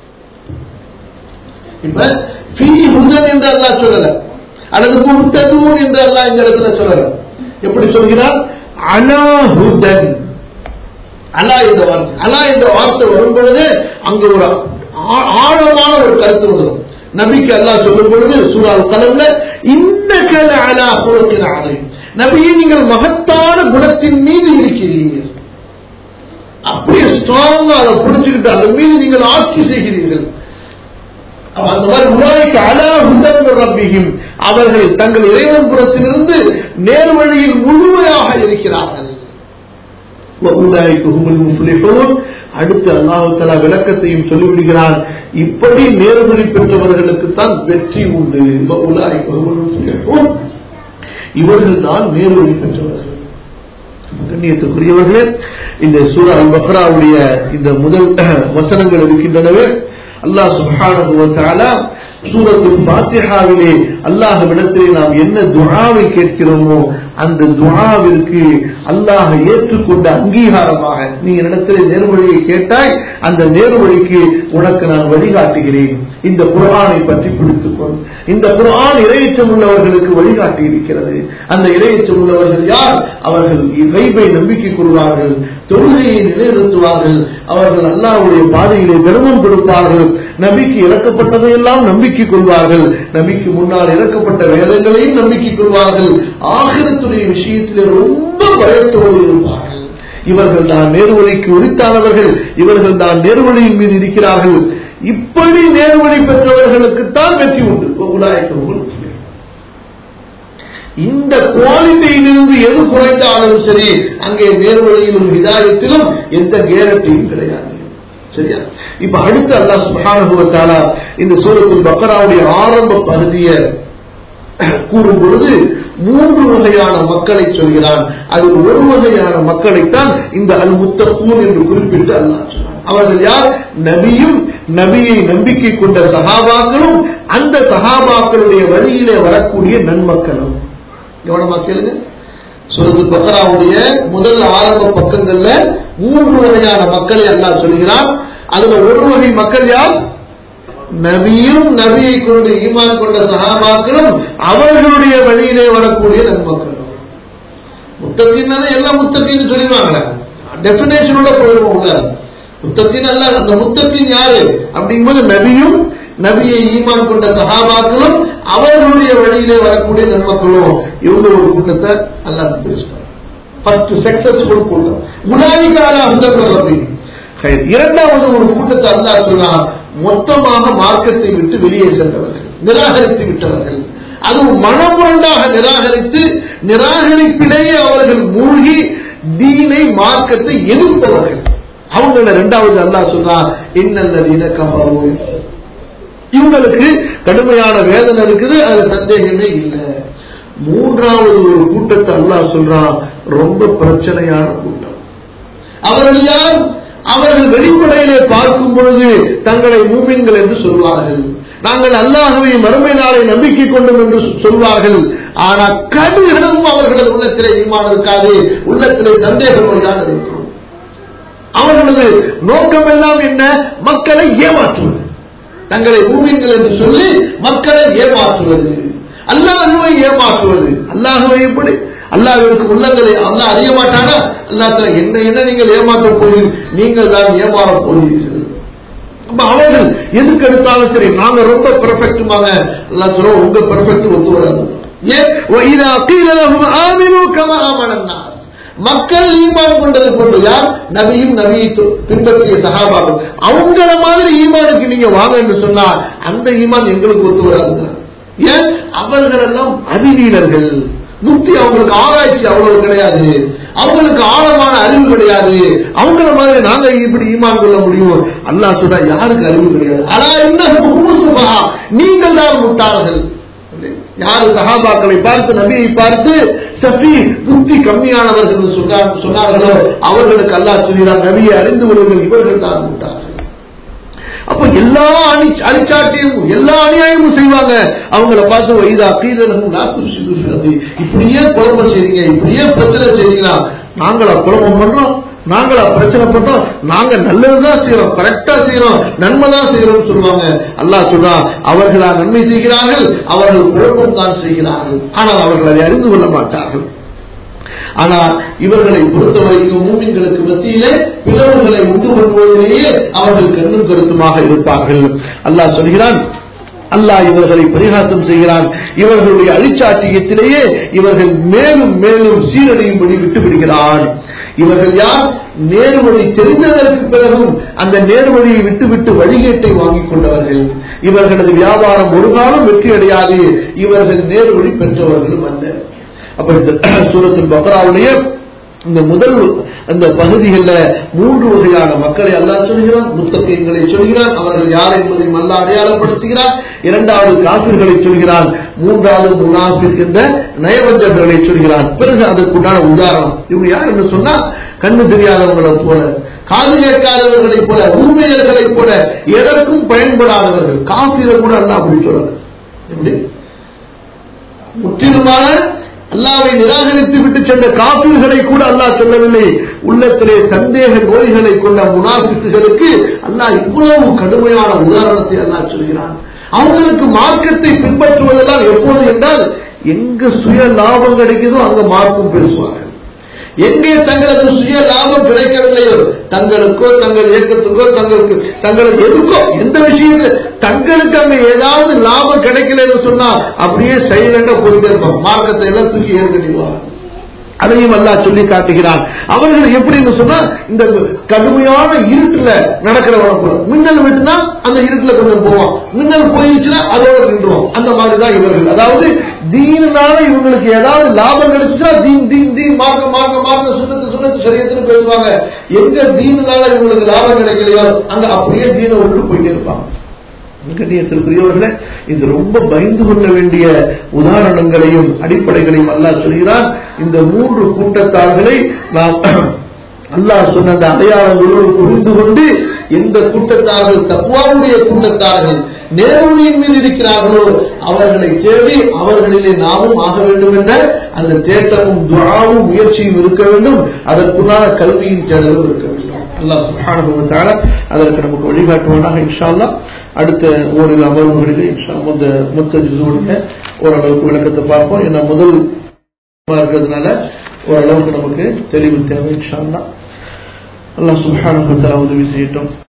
இப்ப ஃபீ ஹுதன் என்று அல்லாஹ் சொல்லல அல்லது முஹ்ததூன் என்று அல்லாஹ் இந்த இடத்துல சொல்லல எப்படி சொல்கிறார் அலா ஹுதன் அலா என்ற வார்த்தை அலா என்ற வார்த்தை வரும் பொழுது அங்கு ஒரு ஆ- ஆழமான ஒரு கருத்து வரும் நபிக்கு அல்லாஹ் சொல்லும் பொழுது சூறால் கலம்ல இன்னகல அலா குலத்தின் ஆலை நபியை நீங்கள் மகத்தான குணத்தின் மீது இருக்கிறீர்கள் அப்படியே ஸ்ட்ராங்கா அதை பிடிச்சுக்கிட்டு அதன் மீது நீங்கள் ஆட்சி செய்கிறீர்கள் அப்ப அந்த மாதிரி உலாய்க்கு அலா ஹுதன் ரப்பிஹிம் அவர்கள் தங்கள் இறைவன் புறத்திலிருந்து நேர்வழியில் முழுமையாக இருக்கிறார்கள் وَأُولَٰئِكَ هُمُ الْمُفْلِحُونَ அடுத்து அல்லாஹ் தஆலா விளக்கத்தையும் சொல்லிவிடுகிறான் இப்படி நேர்வழி பெற்றவர்களுக்கு தான் வெற்றி உண்டு وَأُولَٰئِكَ هُمُ الْمُفْلِحُونَ இவர்கள் தான் நேர்வழி பெற்றவர்கள் கண்ணியத்துக்குரியவர்களே இந்த சூரா அல் பக்ராவுடைய இந்த முதல் வசனங்கள் இருக்கின்றனவே அல்லாஹ் சுப்ஹானஹு வ தஆலா சூரத்துல் ஃபாத்திஹாவிலே அல்லாஹ்விடத்திலே நாம் என்ன துஆவை கேட்கிறோமோ அந்த துஆவிற்கு அல்லாஹ் ஏற்றுக்கொண்ட அங்கீகாரமாக நீ என்னிடத்திலே நேர்வழியை கேட்டாய் அந்த நேர்வழிக்கு உனக்கு நான் வழிகாட்டுகிறேன் இந்த குர்ஆனை பற்றி பிடித்துக்கொள் இந்த குர்ஆன் இறையச்சம் உள்ளவர்களுக்கு வழிகாட்டி இருக்கிறது அந்த இறையச்சம் உள்ளவர்கள் யார் அவர்கள் இறைவை நம்பிக்கை கொள்வார்கள் தொழுகையை நிலைநிறுத்துவார்கள் அவர்கள் அல்லாஹ்வுடைய பாதையிலே தர்மம் கொடுப்பார்கள் நபிக்கு இறக்கப்பட்டதையெல்லாம் நம்பிக்கை கொள்வார்கள் நபிக்கு முன்னால் இறக்கப்பட்ட வேதங்களையும் நம்பிக்கை கொள்வார்கள் ஆகிரத்துடைய விஷயத்திலே ரொம்ப பயத்தோடு இருப்பார்கள் இவர்கள் தான் நேர்வழிக்கு உரித்தானவர்கள் இவர்கள் தான் நேர்வழியின் மீது இருக்கிறார்கள் இப்படி நேர்வழி பெற்றவர்களுக்குத்தான் வெற்றி உண்டு உலாயத்தவர்கள் இந்த குவாலிட்டியிலிருந்து எது குறைந்தாலும் சரி அங்கே நேர்வழியிலும் விதாயத்திலும் எந்த கேரண்டியும் கிடையாது சரியா இப்ப அடுத்து அல்லாஹ் சுப்ஹானஹு வ தஆலா இந்த சூரத்துல் பக்கராவுடைய ஆரம்ப பகுதியை கூறும் பொழுது மூன்று வகையான மக்களை சொல்கிறான் அது ஒரு வகையான மக்களைத்தான் இந்த அல் முத்தகூன் என்று குறிப்பிட்டு அல்லாஹ் சொன்னான் அவர்கள் யார் நபியும் நபியை நம்பிக்கை கொண்ட சகாபாக்களும் அந்த சகாபாக்களுடைய வழியிலே வரக்கூடிய நன்மக்களும் கவனமா கேளுங்க சுரத்து பக்கராவுடைய முதல் ஆரம்ப பக்கங்கள்ல மூன்று வகையான மக்களை அல்லாஹ் சொல்கிறான் அதுல ஒரு வகை மக்கள் யார் நபியும் நபியை கொண்டு ஈமான் கொண்ட சகாபாக்களும் அவர்களுடைய வழியிலே வரக்கூடிய நன்மக்களும் முத்தத்தின் எல்லாம் முத்தத்தின்னு சொல்லிடுவாங்க டெபினேஷனோட போயிடுவோம் முத்தத்தின் அல்ல அந்த முத்தத்தின் யாரு அப்படிங்கும்போது நபியும் நபியை ஈமான் கொண்ட சகாபாக்களும் அவர்களுடைய வழியிலே வரக்கூடிய நன்மக்களும் இவங்க ஒரு கூட்டத்தை அல்லாஹ் பேசுவார் ஃபர்ஸ்ட் சக்சஸ்ஃபுல் கூட்டம் முனாதிகால அந்த இரண்டாவது ஒரு கூட்டத்தை அல்லாஹ் சொன்னார் மொத்தமாக மார்க்கத்தை விட்டு வெளியே சென்றவர்கள் நிராகரித்து விட்டவர்கள் அதுவும் மனமுரண்டாக நிராகரித்து நிராகரிப்பிலேயே அவர்கள் மூழ்கி தீனை மார்க்கத்தை எதிர்ப்பவர்கள் அவங்கள இரண்டாவது அல்லாஹ் சொன்னார் இன்னல்ல கபரு இவங்களுக்கு கடுமையான வேதனை இருக்குது அது சந்தேகமே இல்லை மூன்றாவது ஒரு கூட்டத்தை அல்லாஹ் சொல்றான் ரொம்ப பிரச்சனையான கூட்டம் அவர்கள் யார் அவர்கள் வெளிப்படையிலே பார்க்கும் பொழுது தங்களை மூமின்கள் என்று சொல்வார்கள் நாங்கள் அல்லாஹுவை மறுமை நாளை நம்பிக்கை கொண்டோம் என்று சொல்வார்கள் ஆனால் கடுகளும் அவர்களது உள்ளத்திலே ஈமான் இருக்காது உள்ளத்திலே சந்தேகமாக இருக்கும் அவர்களது நோக்கம் எல்லாம் என்ன மக்களை ஏமாற்றுவது தங்களை மூமின்கள் என்று சொல்லி மக்களை ஏமாற்றுவது அல்லாஹுவை ஏமாற்றுவது அல்லாஹுவை எப்படி அல்லாஹிற்கு உள்ளங்களை அல்லாஹ் அறிய மாட்டானா அல்லாஹ் என்ன என்ன நீங்கள் ஏமாற்ற போகிறீர்கள் நீங்கள் தான் ஏமாற போகிறீர்கள் அப்ப அவர்கள் எதுக்கு எடுத்தாலும் சரி நாங்க ரொம்ப பெர்ஃபெக்ட்டுமாங்க அல்லா சொல்றோம் உங்க பெர்ஃபெக்ட் ஒத்து வராது ஏன் وَإِذَا قِيلَ لَهُمْ آمِنُوا كَمَا آمَنَ النَّاسُ மக்கள் ஈமான் கொண்டது கொண்டு யார் நபியும் நபியை பின்பற்றிய சகாபாக்கள் அவங்கள மாதிரி ஈமானுக்கு நீங்க வாங்க என்று சொன்னா அந்த ஈமான் எங்களுக்கு ஒத்து வராதுங்க ஏன் அவர்கள் எல்லாம் அறிவீனர்கள் புத்தி அவங்களுக்கு ஆராய்ச்சி அவ்வளவு கிடையாது அவங்களுக்கு ஆழமான அறிவு கிடையாது அவங்கள மாதிரி நாங்க இப்படி ஈமான் கொள்ள முடியும் அல்லாஹ் சொல்ற யாருக்கு அறிவு கிடையாது ஆனா என்ன நீங்கள் தான் முட்டாள்கள் யாரு சகாபாக்களை பார்த்து நபியை பார்த்து சஃபி புத்தி கம்மியானவர்கள் சொன்னார்களோ அவர்களுக்கு அல்லாஹ் சொல்கிறார் நபியை அறிந்து கொள்ளுங்கள் இவர்கள் தான் முட்டார்கள் அப்ப எல்லா அணி அணிச்சாட்டியும் எல்லா அநியாயமும் செய்வாங்க அவங்கள பார்த்து வைதா கீதனும் இப்படியே குழம்பு செய்றீங்க இப்படியே பிரச்சனை செய்றீங்களா நாங்களா குழம்பம் பண்றோம் நாங்களா பிரச்சனை பண்றோம் நாங்க நல்லதுதான் செய்யறோம் கரெக்டா செய்யறோம் நன்மை தான் செய்யறோம் சொல்லுவாங்க அல்லாஹ் சொல்றான் அவர்களா நன்மை செய்கிறார்கள் அவர்கள் குழப்பம் தான் செய்கிறார்கள் ஆனால் அவர்கள் அதை அறிந்து கொள்ள மாட்டார்கள் ஆனா இவர்களை பொறுத்த வரைக்கும் மூமின்களுக்கு மத்தியிலே பிளவுகளை உண்டு பண்ணுவதிலேயே அவர்கள் கண்ணும் கருத்துமாக இருப்பார்கள் அல்லாஹ் சொல்கிறான் அல்லாஹ் இவர்களை பரிகாசம் செய்கிறான் இவர்களுடைய அழிச்சாட்டியத்திலேயே இவர்கள் மேலும் மேலும் சீரழியும்படி விட்டுவிடுகிறான் இவர்கள் யார் நேர்வழி தெரிந்ததற்கு பிறகும் அந்த நேர்வழியை விட்டுவிட்டு வழிகேட்டை வாங்கிக் கொண்டவர்கள் இவர்களது வியாபாரம் ஒரு காலம் வெற்றி அடையாது இவர்கள் நேர்வழி பெற்றவர்களும் அல்ல அப்ப இந்த சூரத்தின் பக்ராவுடைய இந்த முதல் அந்த பகுதிகளில் மூன்று வகையான மக்களை அல்லாஹ் சொல்கிறான் முத்தகைங்களை சொல்கிறான் அவர்கள் யார் என்பதையும் அல்ல அடையாளப்படுத்துகிறான் இரண்டாவது காபிர்களை சொல்கிறான் மூன்றாவது முனாஃபிக் என்ற நயவஞ்சர்களை சொல்கிறான் பிறகு அதற்குண்டான உதாரணம் இவங்க யார் என்று சொன்னா கண்ணு தெரியாதவங்களை போல காது கேட்காதவர்களை போல ஊமையர்களை போல எதற்கும் பயன்படாதவர்கள் காபிரை கூட அல்ல அப்படி சொல்றது எப்படி முற்றிலுமான அல்லாவை நிராகரித்து விட்டு சென்ற காப்பீர்களை கூட அல்லாஹ் சொல்லவில்லை உள்ளத்திலே சந்தேக நோய்களை கொண்ட முனாபித்துகளுக்கு அல்லாஹ் இவ்வளவு கடுமையான உதாரணத்தை அல்லாஹ் சொல்கிறான் அவங்களுக்கு மார்க்கத்தை பின்பற்றுவதெல்லாம் எப்போது என்றால் எங்க சுய லாபம் கிடைக்குதோ அங்க மார்க்கம் பேசுவாங்க எங்கே தங்களது சுய லாபம் கிடைக்கவில்லையோ தங்களுக்கோ தங்கள் இயக்கத்துக்கோ தங்களுக்கு தங்களுக்கு எதுக்கோ எந்த விஷயத்துல தங்களுக்கு அங்க ஏதாவது லாபம் கிடைக்கலன்னு சொன்னா அப்படியே சைலண்டா போயிட்டே இருப்பாங்க மார்க்கத்தை எல்லாம் தூக்கி ஏற்கனவே அதையும் அல்லாஹ் சொல்லி காட்டுகிறான் அவர்கள் எப்படின்னு சொன்னா இந்த கடுமையான இருட்டுல நடக்கிறவன போல மின்னல் வெட்டினா அந்த இருட்டுல கொஞ்சம் போவான் மின்னல் போயிடுச்சுன்னா அதோட நின்றுவோம் அந்த மாதிரி தான் இவர்கள் அதாவது தீனால இவங்களுக்கு ஏதாவது லாபம் கிடைச்சுச்சா தீன் தீன் தீன் மார்க்க மார்க்க மார்க்க சுண்ணத்து சுண்ணத்து சரியத்துன்னு பேசுவாங்க எங்க தீனால இவங்களுக்கு லாபம் கிடைக்கலையோ அங்க அப்படியே தீனை விட்டு போயிட்டே இருப்பாங்க கண்ணியத்திற்குரியவர்களே இது ரொம்ப பயந்து கொள்ள வேண்டிய உதாரணங்களையும் அடிப்படைகளையும் அல்லாஹ் சொல்கிறான் இந்த மூன்று கூட்டத்தார்களை நாம் அல்லாஹ் சொன்ன அந்த அடையாளங்களோடு புரிந்து கொண்டு எந்த கூட்டத்தார்கள் தக்குவாவுடைய கூட்டத்தார்கள் நேர்வழியின் மீது இருக்கிறார்களோ அவர்களை தேடி அவர்களிலே நாமும் ஆக வேண்டும் என்ற அந்த தேட்டமும் துவாவும் முயற்சியும் இருக்க வேண்டும் அதற்குள்ளான கல்வியின் தேடலும் இருக்க வேண்டும் அல்லாஹ் சுப்ஹானஹு வ தஆலா அதற்கு நமக்கு வழிகாட்டுவானாக இன்ஷா அல்லாஹ் அடுத்த ஓரிரு அமர்வுகளில் இன்ஷா இந்த மொத்த ஜுசுடைய ஓரளவுக்கு விளக்கத்தை பார்ப்போம் ஏன்னா முதல் இருக்கிறதுனால ஓரளவுக்கு நமக்கு தெளிவு தேவை இன்ஷா அல்லாஹ் அல்லாஹ் சுப்ஹானஹு வ தஆலா உதவி செய்யட்டும்